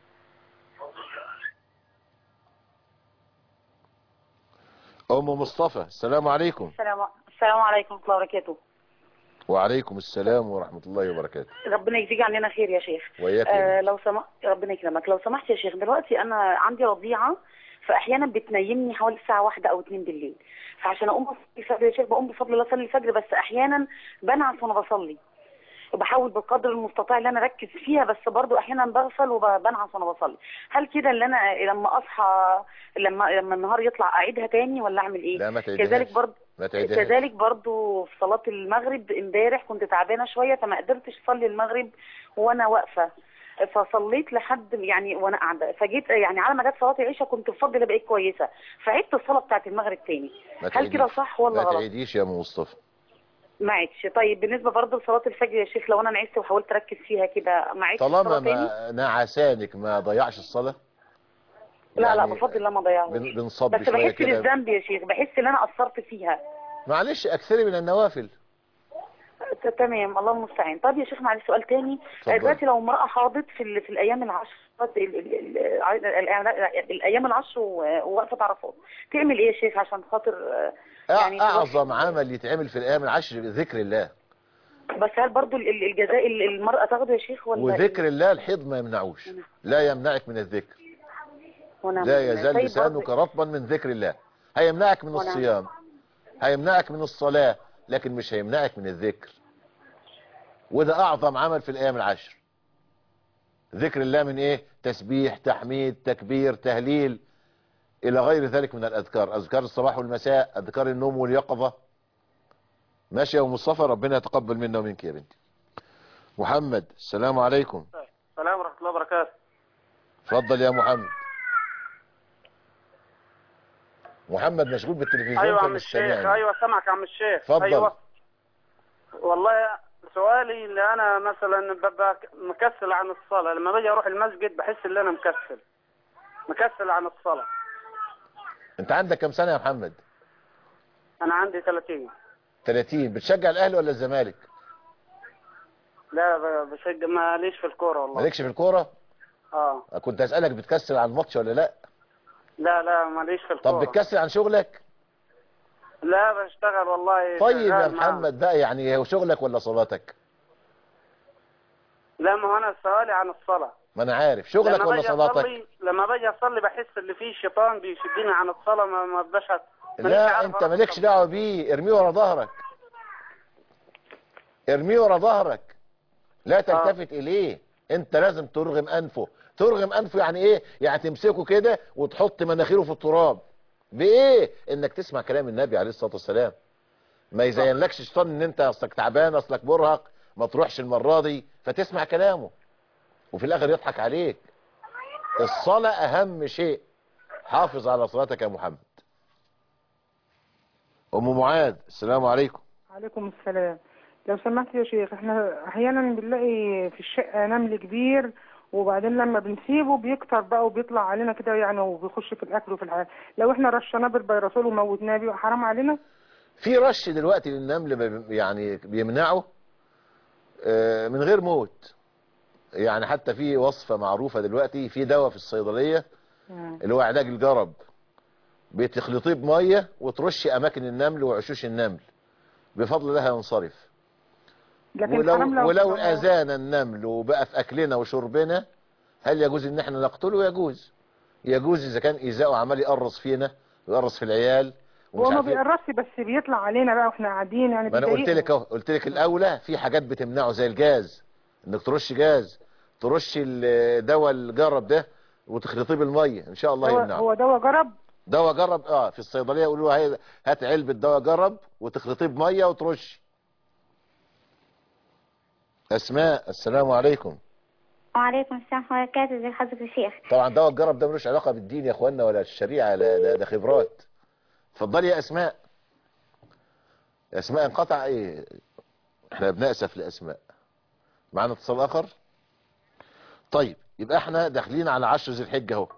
أم مصطفى السلام عليكم السلام السلام عليكم ورحمه الله وبركاته وعليكم السلام ورحمة الله وبركاته ربنا يجزيك عننا خير يا شيخ وإياك آه لو سمحت ربنا يكرمك لو سمحت يا شيخ دلوقتي انا عندي رضيعه فاحيانا بتنيمني حوالي الساعه واحدة او اتنين بالليل فعشان اقوم اصلي الفجر يا شيخ بقوم بفضل الله اصلي الفجر بس احيانا بنعس وانا بصلي وبحاول بالقدر المستطاع ان انا اركز فيها بس برضو احيانا بغفل وبنعس وانا بصلي هل كده اللي انا لما اصحى لما لما النهار يطلع اعيدها تاني ولا اعمل ايه لا ما تعيدهاش. كذلك برضو ما تعيدهاش. كذلك برضو في صلاة المغرب امبارح كنت تعبانة شوية فما قدرتش اصلي المغرب وانا واقفة فصليت لحد يعني وانا قاعدة فجيت يعني على ما جت صلاة العشاء كنت بفضل الله بقيت كويسة فعدت الصلاة بتاعت المغرب تاني ما هل تعيديش. كده صح ولا ما غلط؟ تعيديش يا أم مصطفى ما عدتش طيب بالنسبة برضه لصلاة الفجر يا شيخ لو انا نعست وحاولت اركز فيها كده ما عدتش طالما الصلاة تاني؟ ما نعسانك ما ضيعش الصلاة لا لا يعني بفضل الله ما ضيعهوش بن- بنصب بس شوية بحس كده. بالذنب يا شيخ بحس ان انا قصرت فيها معلش أكثري من النوافل ت- تمام الله المستعان طب يا شيخ معلش سؤال تاني اتفضل. دلوقتي لو امرأة حاضت في ال- في الايام العشر ال- ال- ال- ال- ال- الايام العشر و- ووقفة عرفات تعمل ايه يا شيخ عشان خاطر آه، يعني أعظم عمل يتعمل في الأيام العشر ذكر الله بس هل برضو ال- ال- الجزاء ال- المرأة تاخده يا شيخ ولا وذكر الله الحيض ما يمنعوش لا يمنعك من الذكر ونعم لا بالله. يزال طيب لسانك برضو- رطبا من ذكر الله هيمنعك من ونعم. الصيام هيمنعك من الصلاة لكن مش هيمنعك من الذكر وده أعظم عمل في الأيام العشر ذكر الله من إيه تسبيح تحميد تكبير تهليل إلى غير ذلك من الأذكار أذكار الصباح والمساء أذكار النوم واليقظة ماشي يا أم مصطفى ربنا يتقبل منا ومنك يا بنتي محمد السلام عليكم السلام ورحمة الله وبركاته اتفضل يا محمد محمد مشغول بالتلفزيون ايوه يا عم فمش الشيخ سامعني. ايوه سامعك يا عم الشيخ اتفضل. ايوه والله سؤالي اللي انا مثلا ببقى مكسل عن الصلاه لما باجي اروح المسجد بحس ان انا مكسل مكسل عن الصلاه انت عندك كم سنة يا محمد انا عندي 30 30 بتشجع الاهلي ولا الزمالك لا ب- بشجع ماليش في الكوره والله مالكش في الكورة اه كنت اسألك بتكسل عن الماتش ولا لا لا لا ماليش في طب الكوره بتكسل عن شغلك لا بشتغل والله طيب يا شغال معاهم. محمد بقى يعني هو شغلك ولا صلاتك لا ما هو انا سؤالي عن الصلاه ما انا عارف شغلك لما ولا باجي صلاتك أصلي لما باجي اصلي بحس ان في شيطان بيشدني عن الصلاه ما ما بقاش مانيش لا عارف انت أروح مالكش دعوة بيه ارميه ورا ظهرك ارميه ورا ظهرك لا تلتفت اليه انت لازم ترغم انفه ترغم انفه يعني ايه يعني تمسكه كده وتحط مناخيره في التراب بايه انك تسمع كلام النبي عليه الصلاة والسلام ما يزينلكش شيطان ان انت اصلك تعبان اصلك مرهق ما تروحش المرة دي فتسمع كلامه وفي الاخر يضحك عليك الصلاة اهم شيء حافظ على صلاتك يا محمد ام معاذ السلام عليكم عليكم السلام لو سمحت يا شيخ احنا احيانا بنلاقي في الشقة نمل كبير وبعدين لما بنسيبه بيكتر بقى وبيطلع علينا كده يعني وبيخش في الاكل وفي الحاجة لو احنا رشناه بالبيرسول وموتناه بيبقى حرام علينا في رش دلوقتي للنمل بي- يعني بيمنعه آه، من غير موت يعني حتى في وصفة معروفة دلوقتي في دواء في الصيدلية اللي هو علاج الجرب بتخلطيه بمية وترش اماكن النمل وعشوش النمل بفضل الله ينصرف لكن حرام ولو, لو ولو لو- اذانا النمل وبقى في اكلنا وشربنا هل يجوز ان احنا نقتله يجوز يجوز اذا كان ايذاؤه عمال يقرص فينا ويقرص في العيال ومش هو ما عارف إيه. بيقرصش بس بيطلع علينا بقى واحنا قاعدين يعني ما انا قلت بيضايقنا. لك اهو قلت لك الاولى في حاجات بتمنعه زي الجاز انك ترش جاز ترش الدواء الجرب ده وتخلطيه بالميه ان شاء الله هو, يمنعه هو دواء جرب دواء جرب اه في الصيدليه يقولوا له هي- هات علبه دواء جرب وتخلطيه بميه وترش اسماء السلام عليكم وعليكم السلام ورحمة الله وبركاته ازي حضرتك يا شيخ طبعا دواء الجرب ده ملوش علاقه بالدين يا اخوانا ولا الشريعه لا ده, ده خبرات اتفضلي يا اسماء يا اسماء انقطع ايه احنا بنأسف لاسماء معانا اتصال اخر طيب يبقى احنا داخلين على عشر ذي الحجه اهو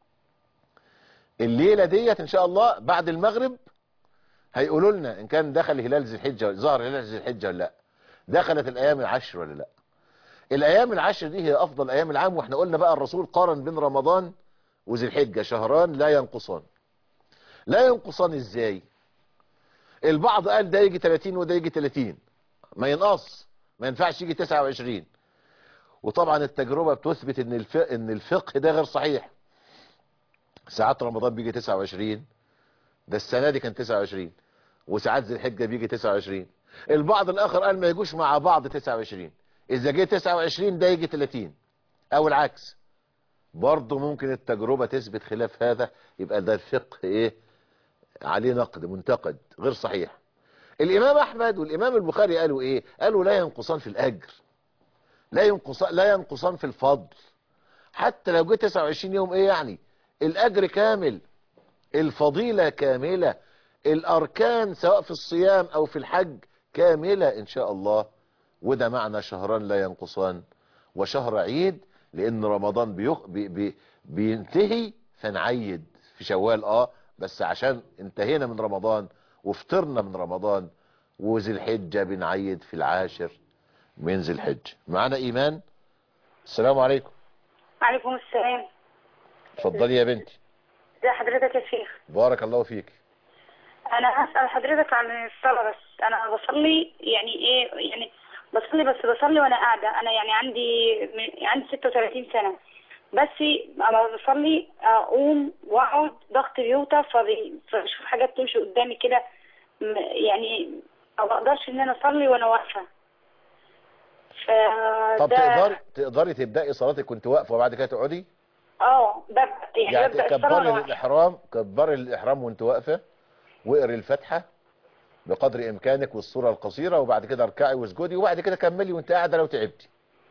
الليله ديت ان شاء الله بعد المغرب هيقولوا لنا ان كان دخل هلال ذي الحجه ظهر هلال ذي الحجه ولا لا دخلت الايام العشر ولا لا الايام العشر دي هي افضل ايام العام واحنا قلنا بقى الرسول قارن بين رمضان وذي الحجه شهران لا ينقصان لا ينقصان ازاي البعض قال ده يجي 30 وده يجي 30 ما ينقص ما ينفعش يجي 29 وطبعا التجربه بتثبت ان الفقه ان الفقه ده غير صحيح ساعات رمضان بيجي 29 ده السنه دي كان 29 وساعات ذي الحجه بيجي 29 البعض الاخر قال ما يجوش مع بعض 29 اذا جه 29 ده يجي 30 او العكس برضه ممكن التجربه تثبت خلاف هذا يبقى ده الفقه ايه عليه نقد منتقد غير صحيح الامام احمد والامام البخاري قالوا ايه قالوا لا ينقصان في الاجر لا ينقصان لا ينقصان في الفضل حتى لو جه 29 يوم ايه يعني الاجر كامل الفضيلة كاملة الاركان سواء في الصيام او في الحج كاملة ان شاء الله وده معنى شهران لا ينقصان وشهر عيد لان رمضان بيخ... بي... بي... بينتهي فنعيد في شوال اه بس عشان انتهينا من رمضان وفطرنا من رمضان وذي الحجة بنعيد في العاشر من ذي الحجة معانا ايمان السلام عليكم وعليكم السلام اتفضلي يا بنتي ازي حضرتك يا شيخ بارك الله فيك انا هسأل حضرتك عن الصلاة بس انا بصلي يعني ايه يعني بصلي بس بصلي وانا قاعدة انا يعني عندي من- عندي 36 سنة بس اما بصلي اقوم واقعد ضغطي بيوطى فبي- فبشوف حاجات تمشي قدامي كده م- يعني ما بقدرش ان انا اصلي وانا واقفة طب فده تقدري تقدري تبدأي صلاتك وانت واقفة وبعد كده تقعدي اه ببدأ يعني, يعني ببدأ الصلاة كبري وانا واقفة الاحرام كبري الاحرام وانت واقفة واقري الفاتحة بقدر امكانك والصورة القصيرة وبعد كده اركعي واسجدي وبعد كده كملي وانت قاعدة لو تعبتي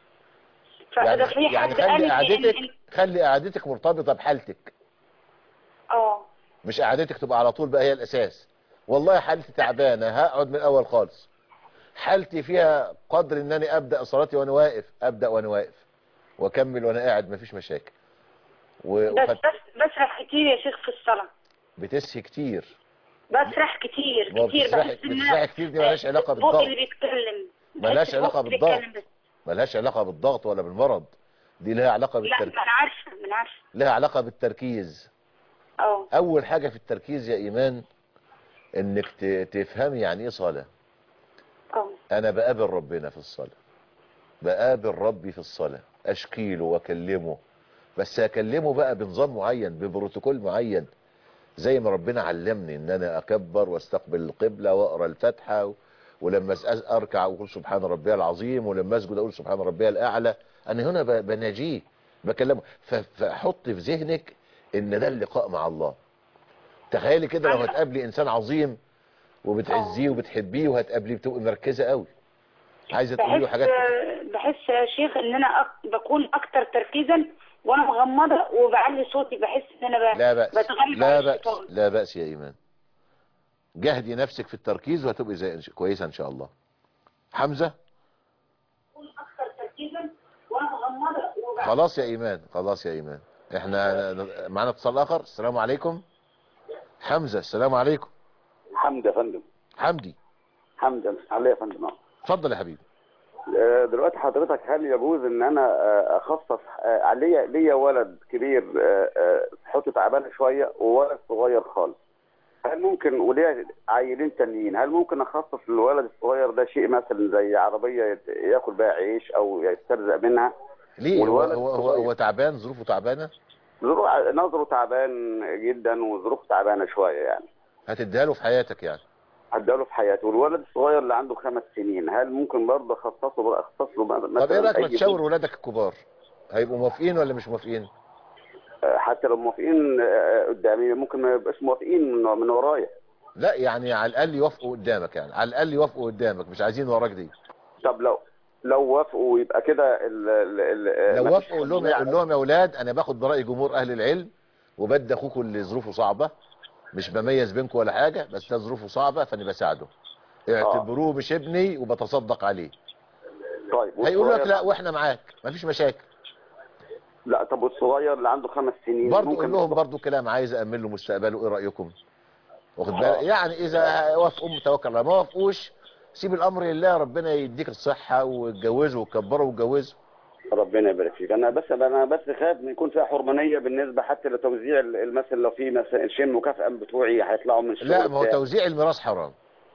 يعني فده في يعني حد قال خلي لي قعدتك إن- خلي قعدتك مرتبطة بحالتك اه مش قعدتك تبقى على طول بقى هي الاساس والله حالتي تعبانه هقعد من الاول خالص حالتي فيها قدر ان انا ابدا صلاتي وانا واقف ابدا وانا واقف واكمل وانا قاعد مفيش مشاكل و- بس وفت- بس بسرح كتير يا شيخ في الصلاة بتسهي كتير بسرح كتير ما كتير بتسرحي بحس ان بتسرحي كتير دي ملهاش علاقه بقي بالضغط اللي بيتكلم ملهاش بحس علاقه بقي بالضغط بيتكلم بس. ملهاش علاقه بالضغط ولا بالمرض دي لها علاقه لا ما بالتركيز انا عارفة ما انا عارفة لها علاقه بالتركيز اه اول حاجه في التركيز يا ايمان انك ت- تفهمي يعني ايه صلاه اه انا بقابل ربنا في الصلاة بقابل ربي في الصلاة اشكيله واكلمه بس اكلمه بقى بنظام معين ببروتوكول معين زي ما ربنا علمني ان انا اكبر واستقبل القبلة واقرا الفاتحة و- ولما أس- اركع اقول سبحان ربي العظيم ولما اسجد اقول سبحان ربي الاعلى انا هنا ب- بناجيه بكلمه ف- فحط في ذهنك ان ده اللقاء مع الله تخيلي كده لو هتقابلي انسان عظيم وبتعزيه وبتحبيه وهتقابليه بتبقي مركزه قوي عايزه تقولي له بحس حاجات بحس يا شيخ ان انا أك... بكون اكتر تركيزا وانا مغمضة وبعلي صوتي بحس ان انا ب... لا بأس بتغلب لا على بأس الشيطان لا بأس يا إيمان جهدي نفسك في التركيز وهتبقي زي كويسة إن شاء الله حمزة اكتر تركيزا وانا مغمضة وبعلي خلاص يا إيمان خلاص يا إيمان إحنا معانا اتصال آخر السلام عليكم حمزة السلام عليكم حمد يا فندم حمدي حمد علي يا فندم آه. اتفضل يا حبيبي آه، دلوقتي حضرتك هل يجوز ان انا آه، اخصص آه، ليا ليا ولد كبير آه، آه، صحته تعبانه شويه وولد صغير خالص هل ممكن وليا عيلين تانيين هل ممكن اخصص للولد الصغير ده شيء مثلا زي عربيه يت- ياكل بيها عيش او يسترزق منها ليه هو والولد هو, هو, هو تعبان ظروفه تعبانة ظروف نظره تعبان جدا وظروفه تعبانه شويه يعني هتديها له في حياتك يعني هداله في حياته والولد الصغير اللي عنده خمس سنين هل ممكن برضه اخصصه اخصص له طب مثلا ايه رايك ما أي- تشاور ولادك الكبار هيبقوا موافقين ولا مش موافقين آه، حتى لو موافقين آه، قدامي ممكن ما يبقاش موافقين من من ورايا لا يعني على الاقل يوافقوا قدامك يعني على الاقل يوافقوا قدامك مش عايزين وراك دي طب لو لو وافقوا يبقى كده ال ال ال لو مفيش وافقوا قول لهم حرية قول لهم يا اولاد انا باخد براي جمهور اهل العلم وبدي اخوكم اللي ظروفه صعبه مش بميز بينكم ولا حاجه بس ده ظروفه صعبه فانا بساعده اعتبروه مش ابني وبتصدق عليه طيب هيقولوا لك والصغير- لا واحنا معاك مفيش مشاكل لا طب والصغير اللي عنده خمس سنين برضه ممكن قول لهم برضه كلام عايز امن له مستقبله ايه رايكم واخد بالك يعني اذا وافقوا توكل على ما وافقوش سيب الامر لله ربنا يديك الصحه وتجوزه وتكبره وتجوزه ربنا يبارك فيك انا بس انا بس خايف ان يكون فيها حرمانيه بالنسبه حتى لتوزيع ال- المثل لو في مثلا شيء مكافاه بتوعي هيطلعوا من الشغل لا ما هو بتاعي. توزيع الميراث حرام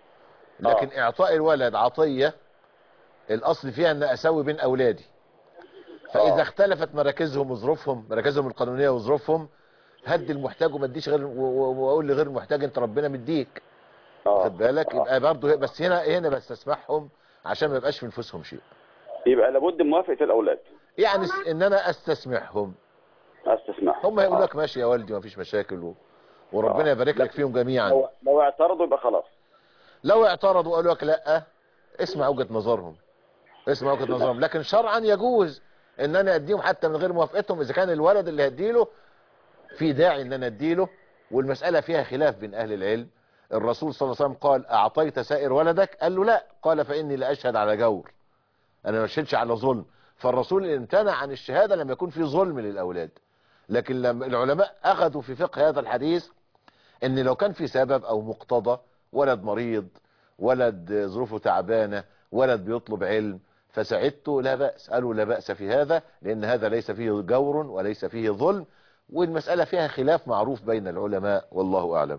لكن اعطاء الولد عطيه الاصل فيها ان اسوي بين اولادي فاذا اختلفت مراكزهم وظروفهم مراكزهم القانونيه وظروفهم هدي المحتاج وما اديش غير و- و- واقول لغير المحتاج انت ربنا مديك واخد بالك يبقى برضه بس هنا هنا بستسمحهم عشان ما يبقاش في نفوسهم شيء يبقى لابد من موافقه الاولاد يعني س- ان انا استسمحهم استسمح هم يقول لك ماشي يا والدي ما فيش مشاكل و... وربنا يبارك لك فيهم جميعا لو, لو اعترضوا يبقى خلاص لو اعترضوا وقالوا لك لا اسمع وجهة نظرهم اسمع وجهة نظرهم لكن شرعا يجوز ان انا اديهم حتى من غير موافقتهم اذا كان الولد اللي هديله في داعي ان انا اديله والمسألة فيها خلاف بين اهل العلم الرسول صلى الله عليه وسلم قال اعطيت سائر ولدك قال له لا قال فاني لا اشهد على جور انا ما اشهدش على ظلم فالرسول امتنع عن الشهادة لما يكون في ظلم للاولاد لكن لما العلماء اخذوا في فقه هذا الحديث ان لو كان في سبب او مقتضى ولد مريض ولد ظروفه تعبانة ولد بيطلب علم فساعدته لا بأس قالوا لا بأس في هذا لأن هذا ليس فيه جور وليس فيه ظلم والمسألة فيها خلاف معروف بين العلماء والله أعلم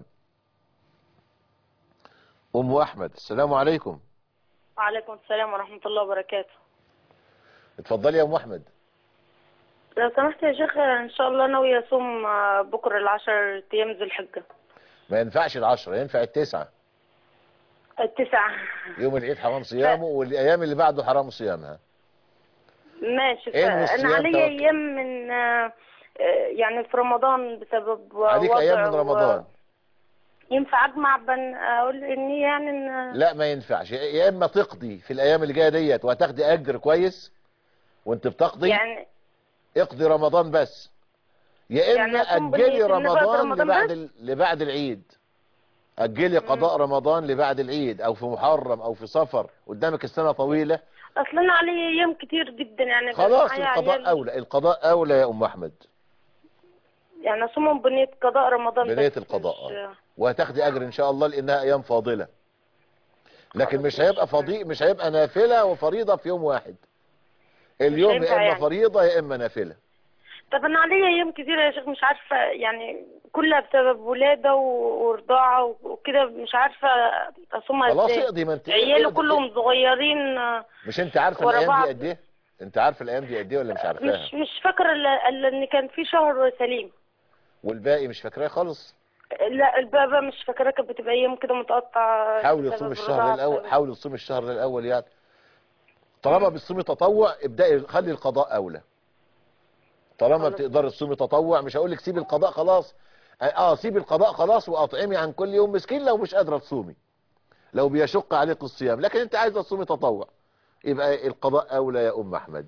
أم أحمد السلام عليكم وعليكم السلام ورحمة الله وبركاته اتفضلي يا أم أحمد لو سمحت يا شيخ إن شاء الله ناوية أصوم آه، بكرة العشر أيام ذي الحجة ما ينفعش العشرة ينفع التسعة التسعة يوم العيد حرام صيامه والأيام اللي بعده حرام صيامها ماشي إيه من فأنا الصيام علي توكل؟ أيام من آه، آه، يعني في رمضان بسبب عليك وضع أيام من و- رمضان ينفع أجمع بين أقول إني يعني إن لا ما ينفعش يا إما تقضي في الأيام اللي جاية ديت وهتاخدي أجر كويس وأنت بتقضي يعني اقضي رمضان بس يا اما يعني أصوم اجلي بالنية اللي بعد رمضان رمضان لبعد بس؟ ال... لبعد العيد اجلي قضاء رمضان لبعد العيد او في محرم او في صفر قدامك السنه طويله أصل أنا علي أيام كتير جدا يعني بس خلاص معايا القضاء عيال. اولى القضاء اولى يا ام احمد يعني أصومهم بنية قضاء رمضان بنية بس القضاء مش- آه. وهتاخدي اجر ان شاء الله لانها ايام فاضله لكن مش هيبقى فضي مش هيبقى نافله وفريضه في يوم واحد اليوم هينفع يا اما يعني. فريضه يا اما نافله طب انا عليا ايام كتير يا شيخ مش عارفه يعني كلها بسبب ولاده و- ورضاعه و- وكده مش عارفه اصومها خلاص ازاي اقضي ما انت عياله اقضي. كلهم صغيرين آه، مش انت عارفه ورا الايام بعض. دي قد ايه انت عارفه الايام دي قد ايه ولا مش عارفاها مش مش فاكره الا إلا ان كان في شهر سليم والباقي مش فاكراه خالص لا البابا مش فاكره كانت بتبقى ايام كده متقطعه حاولي بسبب تصومي الشهر الرضاعة، الاول بسبب- حاولي تصومي الشهر الاول يعني طالما بتصومي تطوع ابدأي خلي القضاء اولى طالما بتقدري تصومي تطوع مش هقول لك سيبي القضاء خلاص اه سيبي القضاء خلاص واطعمي عن كل يوم مسكين لو مش قادره تصومي لو بيشق عليك الصيام لكن انت عايزه تصومي تطوع يبقى القضاء اولى يا ام احمد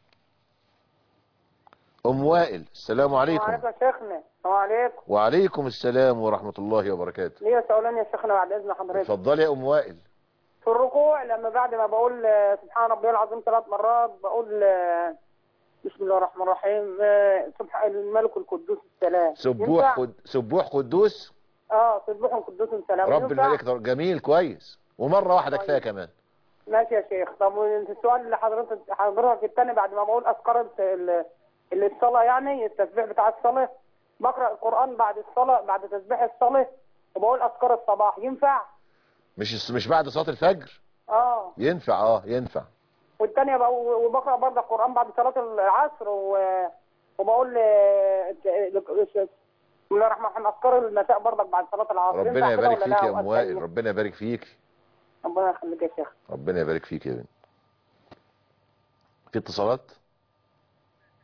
ام وائل السلام عليكم وعليكم يا شيخنا وعليكم وعليكم السلام ورحمة الله وبركاته ليه سؤالين يا شيخنا بعد اذن حضرتك اتفضلي يا ام وائل في الركوع لما بعد ما بقول آه، سبحان ربي العظيم ثلاث مرات بقول آه، بسم الله الرحمن الرحيم آه، سبحان الملك القدوس السلام سبوح ينفع؟ قد... سبوح قدوس اه سبوح القدوس السلام رب ينفع؟ الملك جميل كويس ومرة واحدة كفاية كمان ماشي يا شيخ طب السؤال اللي حضرتك حضرتك الثاني بعد ما بقول اذكار ال- ال- اللي الصلاه يعني التسبيح بتاع الصلاه بقرا القران بعد الصلاه بعد تسبيح الصلاه وبقول اذكار الصباح ينفع؟ مش مش بعد صلاة الفجر اه ينفع اه ينفع والثانيه بقى وبقرا برضه القران بعد صلاه العصر و- وبقول آه، بسم الله الرحمن الرحيم اذكار المساء برضك بعد صلاه العصر ربنا ينفع كده يبارك ولا فيك لا يا ام أوقات وائل تانية؟ ربنا يبارك فيك ربنا يخليك يا شيخ ربنا يبارك فيك يا بنت في اتصالات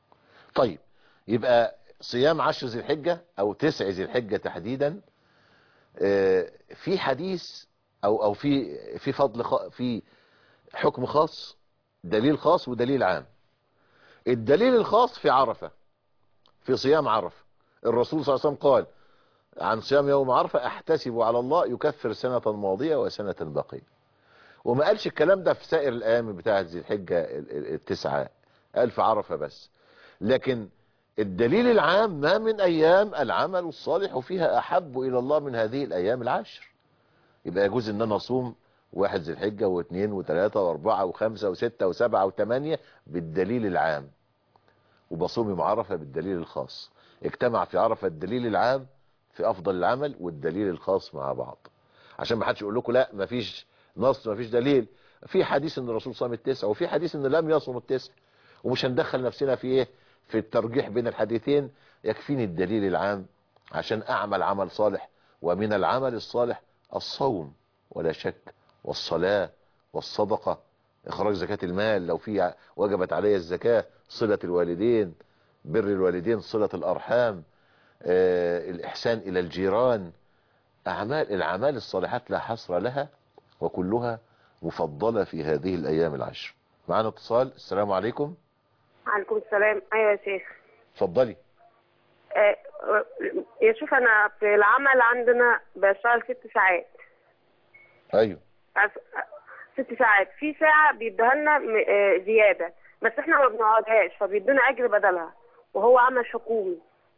طيب يبقى صيام عشر ذي الحجة او تسع ذي الحجة تحديدا آه، في حديث او او في في فضل خ- في حكم خاص دليل خاص ودليل عام الدليل الخاص في عرفة في صيام عرفة الرسول صلى الله عليه وسلم قال عن صيام يوم عرفة احتسب على الله يكفر سنة ماضية وسنة باقية وما قالش الكلام ده في سائر الايام بتاعه ذي الحجة ال- ال- التسعة قال في عرفة بس لكن الدليل العام ما من ايام العمل الصالح فيها احب الى الله من هذه الايام العشر يبقى يجوز ان انا اصوم واحد ذي الحجة واثنين وثلاثة واربعة وخمسة وستة وسبعة وثمانية بالدليل العام وبصوم يوم عرفة بالدليل الخاص اجتمع في عرفة الدليل العام في افضل العمل والدليل الخاص مع بعض عشان ما حدش يقول لكم لا مفيش نص مفيش دليل في حديث ان الرسول صام التسع وفي حديث ان لم يصم التسع ومش هندخل نفسنا في ايه في الترجيح بين الحديثين يكفيني الدليل العام عشان اعمل عمل صالح ومن العمل الصالح الصوم ولا شك والصلاة والصدقة اخراج زكاة المال لو في ع- وجبت علي الزكاة صلة الوالدين بر الوالدين صلة الارحام آه الاحسان الى الجيران اعمال الاعمال الصالحات لا حصر لها وكلها مفضلة في هذه الايام العشر معنا اتصال السلام عليكم عليكم السلام ايوه يا شيخ اتفضلي آه، آه، يا شوف انا في العمل عندنا بشتغل ست ساعات ايوه أس- ست ساعات في ساعة بيدوها لنا م- آه، زيادة بس احنا ما بنقعدهاش فبيدونا اجر بدلها وهو عمل حكومي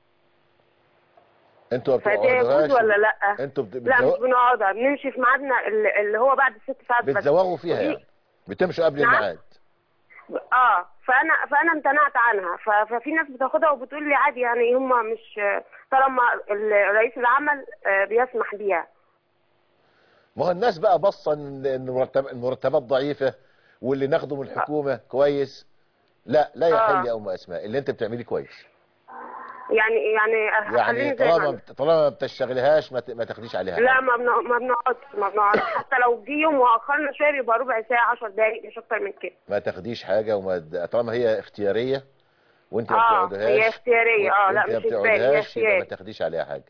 انتوا ما فده يجوز بتقعدوهاش ولا لا؟ انتوا بت- لا مش بتزو- بنقعدها بنمشي في ميعادنا اللي اللي هو بعد الست ساعات بس بتزوغوا فيها ودي- يعني بتمشوا قبل نعم. الميعاد اه فانا فانا امتنعت عنها ف- ففي ناس بتاخدها وبتقول لي عادي يعني هم مش طالما ال- رئيس العمل آه، بيسمح بيها ما هو الناس بقى بصة ان إن المرتب- المرتبات ضعيفة واللي ناخده من الحكومة كويس لا لا يحل آه. يا ام اسماء اللي انت بتعملي كويس يعني يعني يعني خليني زي ما طالما أنا. طالما ما بتشتغليهاش ما ت- ما تاخديش عليها لا ما بنق- ما بنقعدش ما بنقعدش حتى لو جه يوم واخرنا شويه بيبقى ربع ساعه 10 دقايق مش اكتر من كده ما تاخديش حاجة وما د- طالما هي اختيارية وانت ما اه بتقعدهاش هي اختياريه اه لا وانت ما مش اجباري هي بتقعدهاش يبقى ما اختياري تاخديش عليها حاجة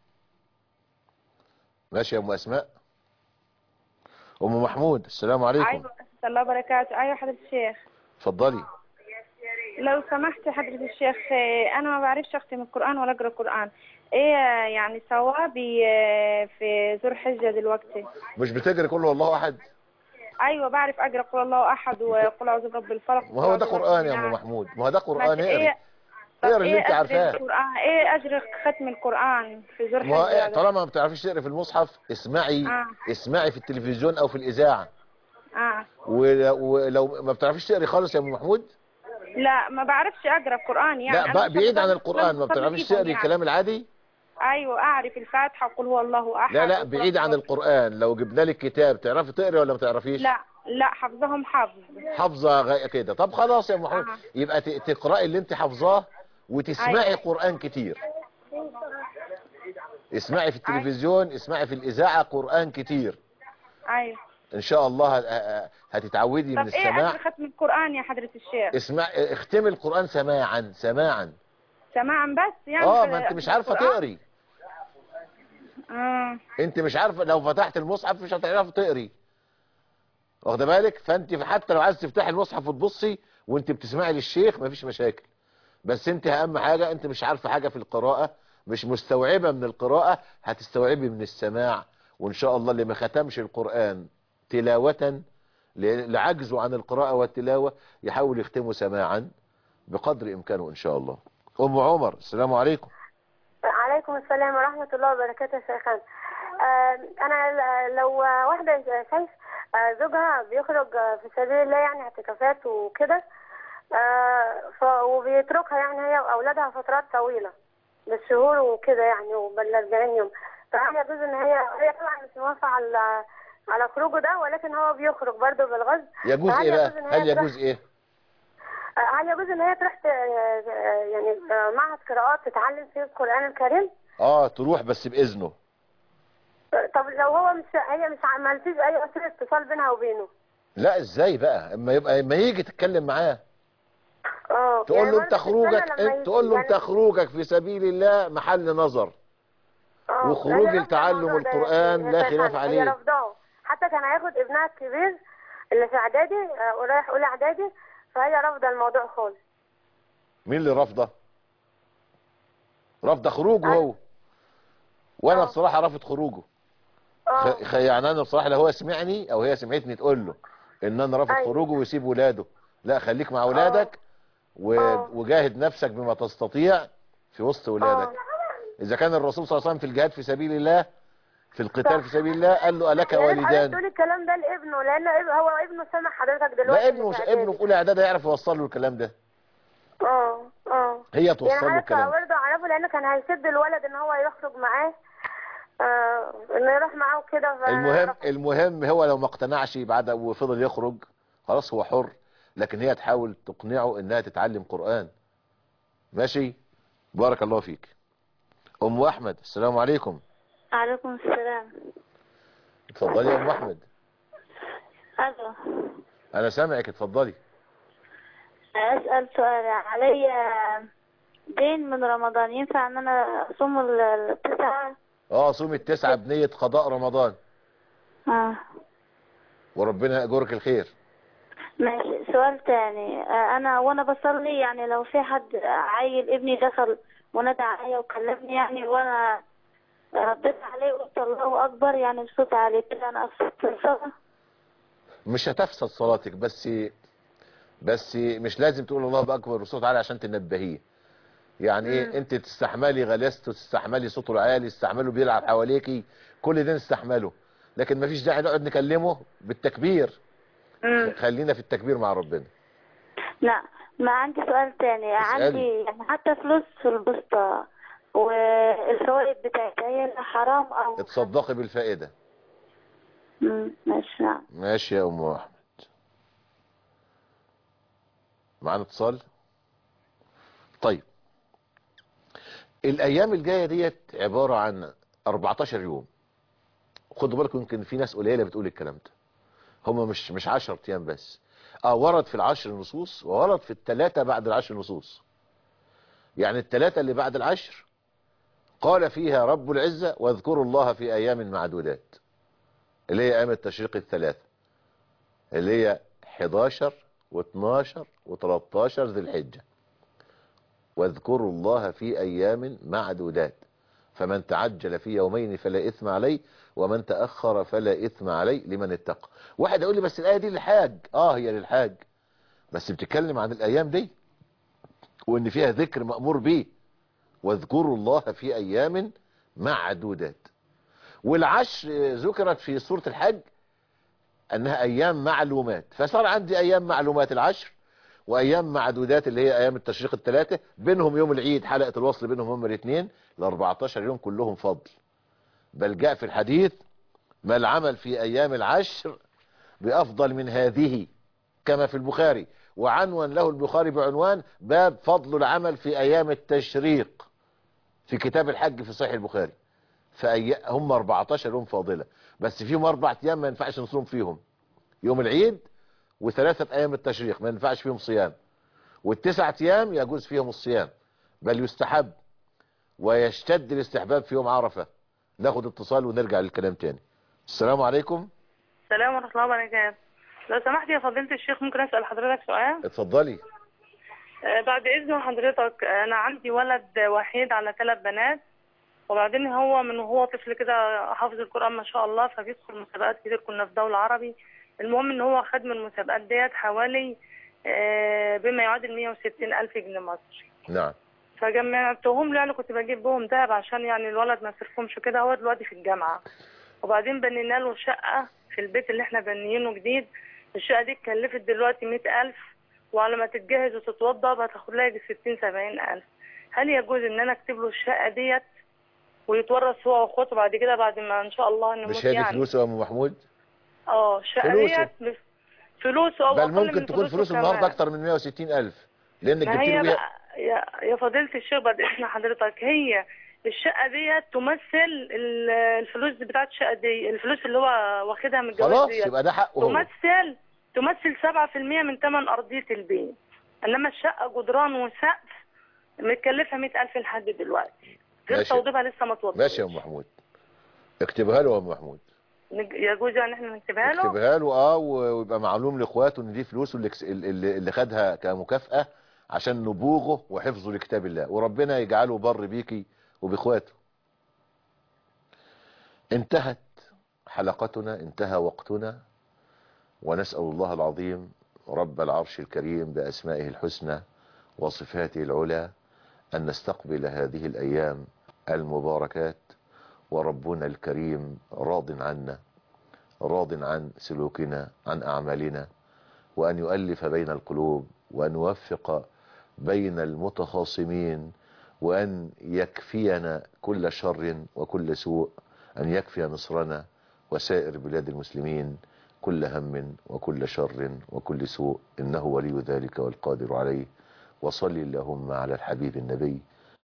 ماشي يا ام اسماء ام محمود السلام عليكم ايوه الله وبركاته ايوه حضرة الشيخ اتفضلي لو سمحت حضرة الشيخ آه، انا ما بعرفش اختم القرآن ولا اقرا القرآن ايه آه، يعني ثوابي آه، في ذو الحجة دلوقتي مش بتجري كله والله احد ايوه بعرف اقرا قل الله احد وقل اعوذ برب الفلق ما هو ده وقل أعوذ قرآن يا برب ام الناس. محمود ما هو ده قرآن ماشي، اقري ايه طب اقري اللي ايه انت اجر عارفاه القرآن ايه اجر ختم القرآن في ذو ما هو الحجة إيه ده؟ طالما ما بتعرفيش تقري في المصحف اسمعي آه. اسمعي في التلفزيون او في الاذاعه اه ولو, ولو ما بتعرفيش تقري خالص يا ام محمود لا ما بعرفش اقرا القرآن يعني لا أنا بقى مش بعيد عن هقدر- القران ما مش هقدر بتعرفيش أجيبهم تقري يعني. الكلام العادي ايوه اعرف الفاتحة وقل هو الله احد لا لا وقل بعيد عن أعوذ- القران لو جبنا لك كتاب تعرفي تقري ولا ما تعرفيش لا لا حفظهم حفظ حافظه غ- كده طب خلاص يا ام محمود آه. يبقى ت- تقراي اللي انت حافظاه وتسمعي أيوة. قران كتير اسمعي في التلفزيون اسمعي في الاذاعه قران كتير ايوه ان شاء الله ه- ه- هتتعودي طب من ايه السماع اجر ختم القرآن يا حضرة الشيخ اسمع اختمي القرآن سماعا سماعا سماعا بس يعني اه في- ما انت مش عارفة القرآن؟ تقري اه انت مش عارفة لو فتحت المصحف مش هتعرفي تقري واخده بالك فانت حتى لو عايز تفتحي المصحف وتبصي وانت بتسمعي للشيخ مفيش مشاكل بس انت اهم حاجة انت مش عارفة حاجة في القراءة مش مستوعبة من القراءة هتستوعبي من السماع وان شاء الله اللي ما ختمش القرآن تلاوة ل- لعجزه عن القراءة والتلاوة يحاول يختمه سماعا بقدر امكانه ان شاء الله ام عمر السلام عليكم عليكم السلام ورحمة الله وبركاته يا شيخان آه، أنا ل- لو واحدة يا شيخ آه، زوجها بيخرج آه، في سبيل الله يعني اعتكافات وكده آه، ف- وبيتركها يعني هي وأولادها فترات طويلة بالشهور وكده يعني وبال 40 يوم فهل يجوز إن هي هي طبعا مش موافقة على على خروجه ده ولكن هو بيخرج برضه بالغصب يجوز فهل ايه بقى يجوز إن هي هل تروح- يجوز ايه آه، هل يجوز إن هي تروح ت- آه، يعني آه، معهد قراءات تتعلم فيه القرآن الكريم؟ اه تروح بس باذنه طب لو هو مش هي مش ع- ما فيش اي وسيله اتصال بينها وبينه لا ازاي بقى اما يبقى اما يجي تتكلم معاه اه تقول يعني له برضه انت في السنة خروجك لما انت ي- تقول له يعني- انت خروجك في سبيل الله محل نظر اه وخروج هي رافضة لتعلم الموضوع ده يا القرآن شيخ- لا يا خلاف شيخنا. عليه. هي رافضاه حتى كان هياخد ابنها الكبير اللي في اعدادي آه، ورايح اولى اعدادي فهي رافضه الموضوع خالص مين اللي رافضه رافضه خروجه هو وانا بصراحه رافض خروجه خ... خ- يعني انا بصراحه لو هو سمعني او هي سمعتني تقول له ان انا رافض أيوة. خروجه ويسيب ولاده لا خليك مع ولادك و... وجاهد نفسك بما تستطيع في وسط ولادك اذا كان الرسول صلى الله عليه وسلم في الجهاد في سبيل الله في القتال في سبيل الله قال له الك يا ريت حضرتك والدان تقولي الكلام ده لابنه لان اب- هو ابنه سامع حضرتك دلوقتي لا ابنه اللي مش في ابنه إعدادي. في اولى اعداد هيعرف يوصل له الكلام ده اه اه هي توصل يعني له حضرتك الكلام ده برضه اعرفه لان كان هيسد الولد ان هو يخرج معاه آه انه يروح معاه وكده ف- المهم المهم هو لو ما اقتنعش بعد وفضل يخرج خلاص هو حر لكن هي تحاول تقنعه انها تتعلم قرآن ماشي بارك الله فيك ام احمد السلام عليكم عليكم السلام اتفضلي يا ام احمد ألو انا سامعك اتفضلي أسأل سؤال علي دين من رمضان ينفع إن أنا أصوم ال- التسعة اه صوم التسعة بنية قضاء رمضان آه وربنا يأجرك الخير ماشي سؤال تاني آه، أنا وأنا بصلي يعني لو في حد عيل ابني دخل ونادى عليا وكلمني يعني وأنا رديت عليه وقلت الله أكبر يعني بصوت عالي كده أنا أفسد في الصلاة مش هتفسد صلاتك بس بس مش لازم تقول الله اكبر بصوت عالي عشان تنبهيه يعني ايه انت تستحملي غلاسته تستحملي صوته العالي تستحمله بيلعب حواليكي كل ده نستحمله لكن مفيش داعي نقعد نكلمه بالتكبير خلينا في التكبير مع ربنا لا ما عندي سؤال تاني اسألي. عندي يعني حتى فلوس في البسطة والفوائد بتاعتها هي اللي حرام أو اتصدقي بالفائدة مم، ماشي نعم ماشي يا ام احمد معانا اتصال طيب الايام الجايه ديت عباره عن 14 يوم خدوا بالكم يمكن في ناس قليله بتقول الكلام ده هم مش مش 10 ايام بس اه ورد في العشر نصوص وورد في الثلاثه بعد العشر نصوص يعني الثلاثه اللي بعد العشر قال فيها رب العزه واذكروا الله في ايام معدودات اللي هي ايام التشريق الثلاثه اللي هي 11 و12 و13 ذي الحجه واذكروا الله في ايام معدودات فمن تعجل في يومين فلا اثم عليه ومن تاخر فلا اثم عليه لمن اتقى واحد يقول لي بس الايه دي للحاج اه هي للحاج بس بتتكلم عن الايام دي وان فيها ذكر مامور به واذكروا الله في ايام معدودات والعشر ذكرت في سوره الحج انها ايام معلومات فصار عندي ايام معلومات العشر وايام معدودات اللي هي ايام التشريق الثلاثه بينهم يوم العيد حلقه الوصل بينهم هم الاثنين ال 14 يوم كلهم فضل بل جاء في الحديث ما العمل في ايام العشر بافضل من هذه كما في البخاري وعنون له البخاري بعنوان باب فضل العمل في ايام التشريق في كتاب الحج في صحيح البخاري فأي... هم 14 يوم فاضله بس فيهم اربع ايام ما ينفعش نصوم فيهم يوم العيد وثلاثة أيام التشريق ما ينفعش فيهم صيام والتسعة أيام يجوز فيهم الصيام بل يستحب ويشتد الاستحباب في يوم عرفة ناخد اتصال ونرجع للكلام تاني السلام عليكم السلام ورحمة الله وبركاته لو سمحت يا فضيلة الشيخ ممكن أسأل حضرتك سؤال اتفضلي آه، بعد إذن حضرتك آه، أنا عندي ولد وحيد على ثلاث بنات وبعدين هو من وهو طفل كده حافظ القرآن ما شاء الله فبيدخل مسابقات كتير كنا في دولة عربي المهم إن هو خد من المسابقات ديت حوالي آه، بما يعادل 160 ألف جنيه مصري نعم فجمعتهم له يعني كنت بجيب بهم دهب عشان يعني الولد ما يصرفهمش كده هو دلوقتي في الجامعة وبعدين بنينا له شقة في البيت اللي احنا بنيينه جديد الشقة دي اتكلفت دلوقتي مئة ألف وعلى ما تتجهز وتتوضب هتاخد لها يجي ستين سبعين ألف هل يجوز إن أنا أكتب له الشقة ديت ويتورث هو وأخواته بعد كده بعد ما إن شاء الله نموت مش هي دي يعني فلوسه يا ام محمود اه الشقة فلوسه. ديت بس- فلوسه أو بل أقل ممكن من تكون فلوسه فلوس كمان. النهارده اكتر من 160 الف لانك ما جبت هي له بيها بقى يا يا فضيلة الشيخ بعد احنا حضرتك هي الشقة ديت تمثل ال- الفلوس بتاعت الشقة دي الفلوس اللي هو واخدها من الجواز خلاص ديت يبقى ده حقه هو تمثل تمثل 7% من ثمن أرضية البيت انما الشقه جدران وسقف متكلفه 100000 لحد دلوقتي غير ماشي. توضيبها لسه ما توضبش ماشي يا ام محمود اكتبها له يا ام محمود نج- يجوز يعني احنا نكتبها له اكتبها له اه و- ويبقى معلوم لاخواته ان دي فلوسه اللي, كس- اللي, اللي خدها كمكافأة عشان نبوغه وحفظه لكتاب الله وربنا يجعله بر بيكي وباخواته انتهت حلقتنا انتهى وقتنا ونسأل الله العظيم رب العرش الكريم بأسمائه الحسنى وصفاته العلى أن نستقبل هذه الأيام المباركات وربنا الكريم راض عنا راض عن سلوكنا عن أعمالنا وأن يؤلف بين القلوب وأن يوفق بين المتخاصمين وأن يكفينا كل شر وكل سوء أن يكفي مصرنا وسائر بلاد المسلمين كل هم وكل شر وكل سوء إنه ولي ذلك والقادر عليه وصل اللهم على الحبيب النبي